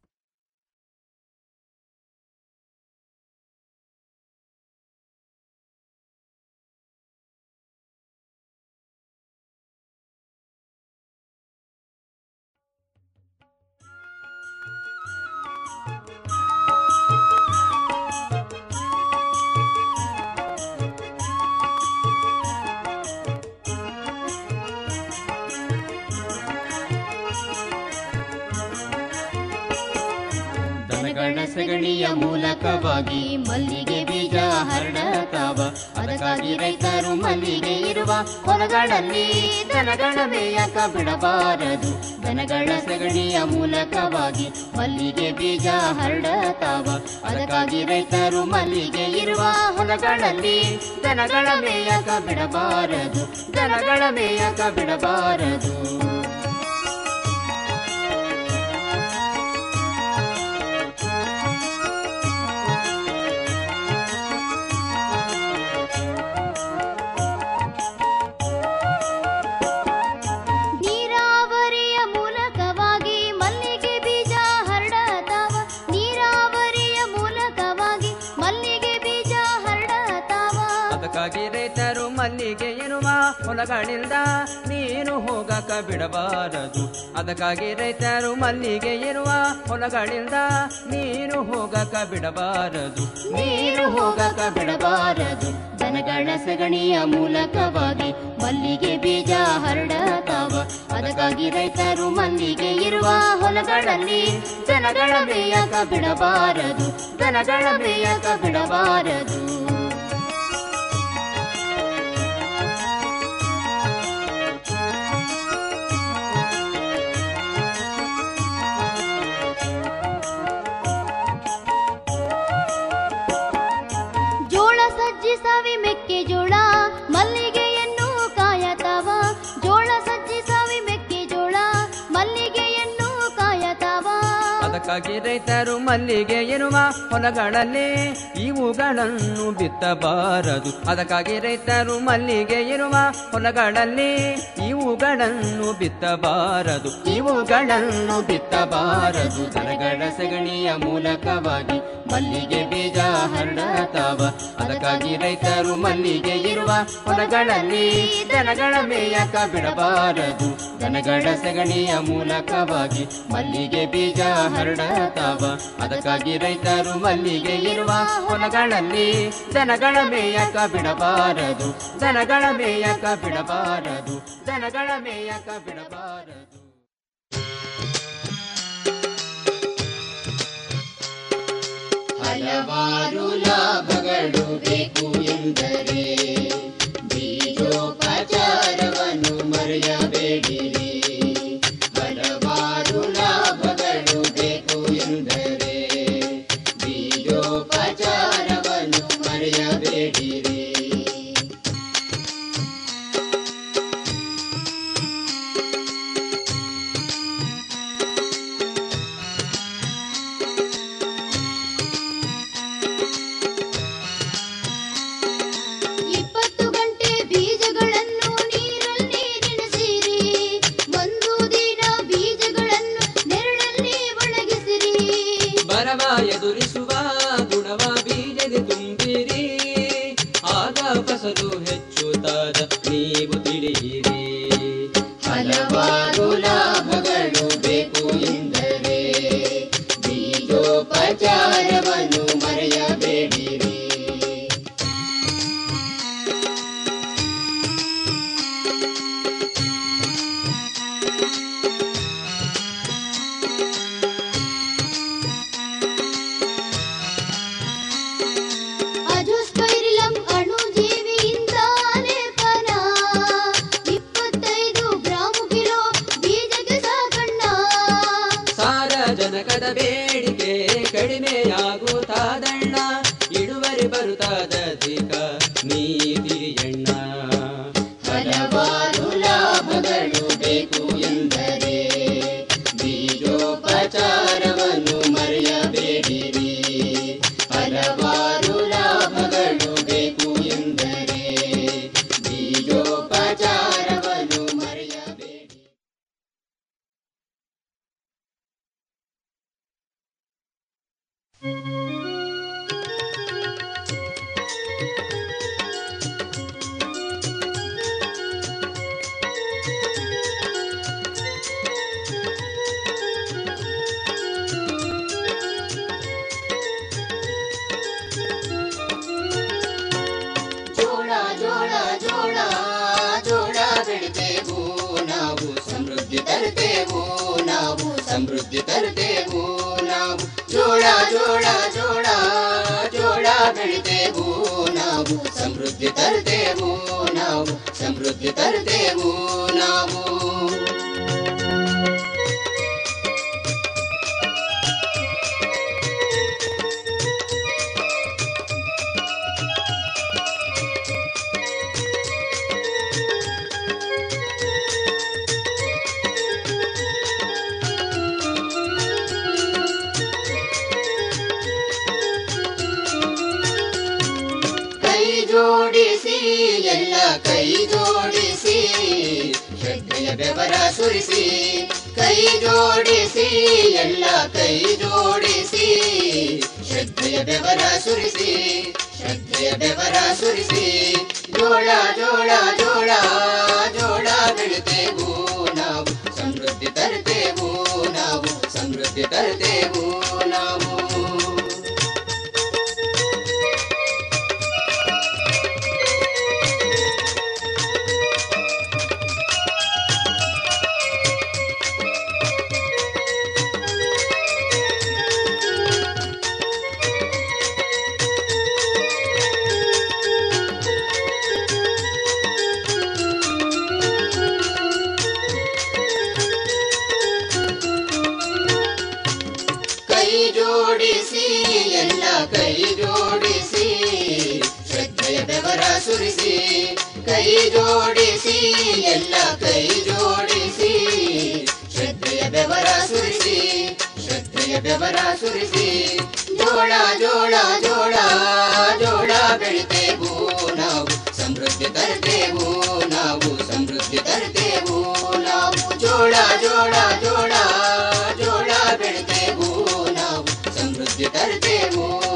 ದನಗಳ ಸಗಣಿಯ ಮೂಲಕವಾಗಿ ಮಲ್ಲಿಗೆ ಬೀಜ ಹರಡತಾವ ಅದಕ್ಕಾಗಿ ರೈತರು ಮಲ್ಲಿಗೆ ಇರುವ ಹೊಲಗಳಲ್ಲಿ ದನಗಳ ಮೇಯಕ ಬಿಡಬಾರದು ದನಗಳ ಸಗಣಿಯ ಮೂಲಕವಾಗಿ ಮಲ್ಲಿಗೆ ಬೀಜ ಹರಡತಾವ ಅದಕ್ಕಾಗಿ ರೈತರು ಮಲ್ಲಿಗೆ ಇರುವ ಹೊಲಗಳಲ್ಲಿ ದನಗಳ ಮೇಯಕ ಬಿಡಬಾರದು ದನಗಳ ಮೇಯಕ ಬಿಡಬಾರದು
ನೀರಾವರಿಯ ಮೂಲಕವಾಗಿ ಮಲ್ಲಿಗೆ ಬೀಜ ಹರಡತಾವ ನೀರಾವರಿಯ ಮೂಲಕವಾಗಿ ಮಲ್ಲಿಗೆ ಬೀಜ ಹರಡತಾವ
ಅದಕ್ಕಾಗಿ ರೈತರು ಮಲ್ಲಿಗೆ ಇರುವ ಹೊಲಗಳಿಂದ ನೀನು ಹೋಗಕ ಬಿಡಬಾರದು ಅದಕ್ಕಾಗಿ ರೈತರು ಮಲ್ಲಿಗೆ ಇರುವ ಹೊಲಗಳಿಂದ ನೀನು ಹೋಗಕ ಬಿಡಬಾರದು
ನೀರು ಹೋಗಕ ಬಿಡಬಾರದು ದನಗಳ ಸಗಣಿಯ ಮೂಲಕವಾಗಿ ಮಲ್ಲಿಗೆ ಬೀಜ ಹರಡತಾವ ಅದಕ್ಕಾಗಿ ರೈತರು ಮಲ್ಲಿಗೆ ಇರುವ ಹೊಲಗಳಲ್ಲಿ ದನಗಳ ಮೇಯಕ ಬಿಡಬಾರದು ದನಗಳ ಮೇಯಕ ಬಿಡಬಾರದು
ಜೋಳ ಸಜ್ಜಿ ಸವಿ ಮೆಕ್ಕೆಜೋಳ ಮಲ್ಲಿಗೆಯನ್ನು
ಅದಕ್ಕಾಗಿ ರೈತರು ಮಲ್ಲಿಗೆ ಇರುವ ಹೊಲಗಳಲ್ಲಿ ಇವುಗಳನ್ನು ಬಿತ್ತಬಾರದು ಅದಕ್ಕಾಗಿ ರೈತರು ಮಲ್ಲಿಗೆ ಇರುವ ಹೊಲಗಳಲ್ಲಿ ಇವುಗಳನ್ನು ಬಿತ್ತಬಾರದು ಇವುಗಳನ್ನು ಬಿತ್ತಬಾರದು ದನಗಳ ಸಗಣಿಯ ಮೂಲಕವಾಗಿ ಮಲ್ಲಿಗೆ ಬೀಜ ಹರಡತಾವ ಅದಕ್ಕಾಗಿ ರೈತರು ಮಲ್ಲಿಗೆ ಇರುವ ಹೊಲಗಳಲ್ಲಿ ದನಗಳ ಮೇಯಕ ಬಿಡಬಾರದು ದನಗಳ ಸಗಣಿಯ ಮೂಲಕವಾಗಿ ಮಲ್ಲಿಗೆ ಬೀಜ ಹರಡತಾವ ಅದಕ್ಕಾಗಿ ರೈತರು ಮಲ್ಲಿಗೆ ಇರುವ ಹೊಲಗಳಲ್ಲಿ ದನಗಳ ಮೇಯಕ ಬಿಡಬಾರದು ದನಗಳ ಮೇಯಕ ಬಿಡಬಾರದು ದನಗಳ ಮೇಯಕ ಬಿಡಬಾರದು
ಹಲವಾರು ಲಾಭಗಳು ಬೇಕು ಎಂದರೆ ಬೀಜೋಪಚಾರವನ್ನು ಮರೆಯಬೇಡಿರಿ ಹಲವಾರು ಲಾಭಗಳು ಬೇಕು ಎಂದರೆ ಬೀಜೋಪಚಾರವನ್ನು ಮರೆಯಬೇಡಿರಿ
ಇಪ್ಪತ್ತು ಗಂಟೆ ಬೀಜಗಳನ್ನು ನೀರಲ್ಲಿ ನೆನೆಸಿರಿ ಒಂದು ದಿನ ಬೀಜಗಳನ್ನು ನೆರಳಲ್ಲಿ ಒಣಗಿಸಿರಿ
ಬರವ ಎದುರಿಸುವ ಗುಣವ ಬೀಜದೆ ತುಂಬಿರಿ ಆಗ ಫಸಲು ಹೆಚ್ಚುತ್ತಾದ ನೀವು ತಿಳಿಯಿರಿ
ಹಲವಾರು ಲಾಭಗಳು ಬೇಕು ಎಂದರೆ ಬೀಜೋಪಚಾರವನ್ನು ಮರೆಯಬೇಡಿರಿ
ಅಜೋಸ್ಪೈರಿಲಂ ಅಣುಜೀವಿಯಿಂದ ಲೇಪನ ಇಪ್ಪತ್ತೈದು ಗ್ರಾಂ ಕಿಲೋ ಬೀಜಕ್ಕೆ ಸಾಕಣ್ಣ
ಸಾರಜನಕದ ಬೇಡಿಕೆ ಕಡಿಮೆಯಾಗುತ್ತಾದಣ್ಣ ಇಳುವರಿ ಬರುತ್ತಾದಧಿಕ ನೀ ತಿಳಿಯಣ್ಣ
ಹಲವಾರು ಲಾಭಗಳು ಬೇಕು ಎಂದರೆ ಬೀಜೋಪಚಾರವನ್ನು ಮರೆಯಬೇಡಿರಿ ಹಲವಾರು ಲಾಭಗಳು ಬೇಕು ಎಂದರೆ ಬೀಜೋಪಚಾರವನ್ನು ಮರೆಯಬೇಡಿ ಜೋಳ ಜೋಳ ಜೋಳ ಜೋಳ ಬೆಳಿತೇವು ನಾವು ಸಮೃದ್ಧಿ ತರುತ್ತೇವು ನಾವು ಸಮೃದ್ಧಿ ತರುತ್ತೇವು ನಾವು ಜೋಳ ಜೋಳ ಜೋಳ ಜೋಳ ಬೆಳಿತೇವು ನಾವು ಸಮೃದ್ಧಿ ತರುತ್ತೇವು ನಾವು ಸಮೃದ್ಧಿ ತರುತ್ತೇವು ನಾವು ಕೈ ಜೋಡಿಸಿ ಎಲ್ಲ ಕೈ ಜೋಡಿಸಿ ಶ್ರದ್ಧೆಯ ಬೆವರ ಸುರಿಸಿ ಕೈ ಜೋಡಿಸಿ ಎಲ್ಲ ಕೈ ಜೋಡಿಸಿ ಶ್ರದ್ಧೆಯ ಬೆವರ ಸುರಿಸಿ ಶ್ರದ್ಧೆಯ ಬೆವರ ಸುರಿಸಿ ಜೋಳ ಜೋಳ ಜೋಳ ಜೋಳ ಬೆಳಿತೇವು ನಾವು ಸಮೃದ್ಧಿ ತರುತ್ತೇವು ನಾವು ಸಮೃದ್ಧಿ ತರುತ್ತೇವು ನಾವು ಕೈ ಜೋಡಿಸಿ ಎಲ್ಲ ಕೈ ಜೋಡಿಸಿ ಶ್ರದ್ಧೆಯ ಬೆವರ ಸುರಿಸಿ ಕೈ ಜೋಡಿಸಿ ಎಲ್ಲ ಕೈ ಜೋಡಿಸಿ ಶ್ರದ್ಧೆಯ ಬೆವರ ಸುರಿಸಿ ಶ್ರದ್ಧೆಯ ಬೆವರ ಬೆವರ ಸುರಿಸಿ ಜೋಳ ಜೋಳ ಜೋಳ ಜೋಳ ಬೆಳಿತೇವು ನಾವು ಸಮೃದ್ಧಿ ತರ್ತೇವು ನಾವು ಸಮೃದ್ಧಿ ತರ್ತೇವು ನಾವು ಜೋಳ ಜೋಳ ಜೋಳ ಜೋಳ ಬೆಳಿತೇವು ನಾವು ಸಮೃದ್ಧಿ ತರ್ತೇವು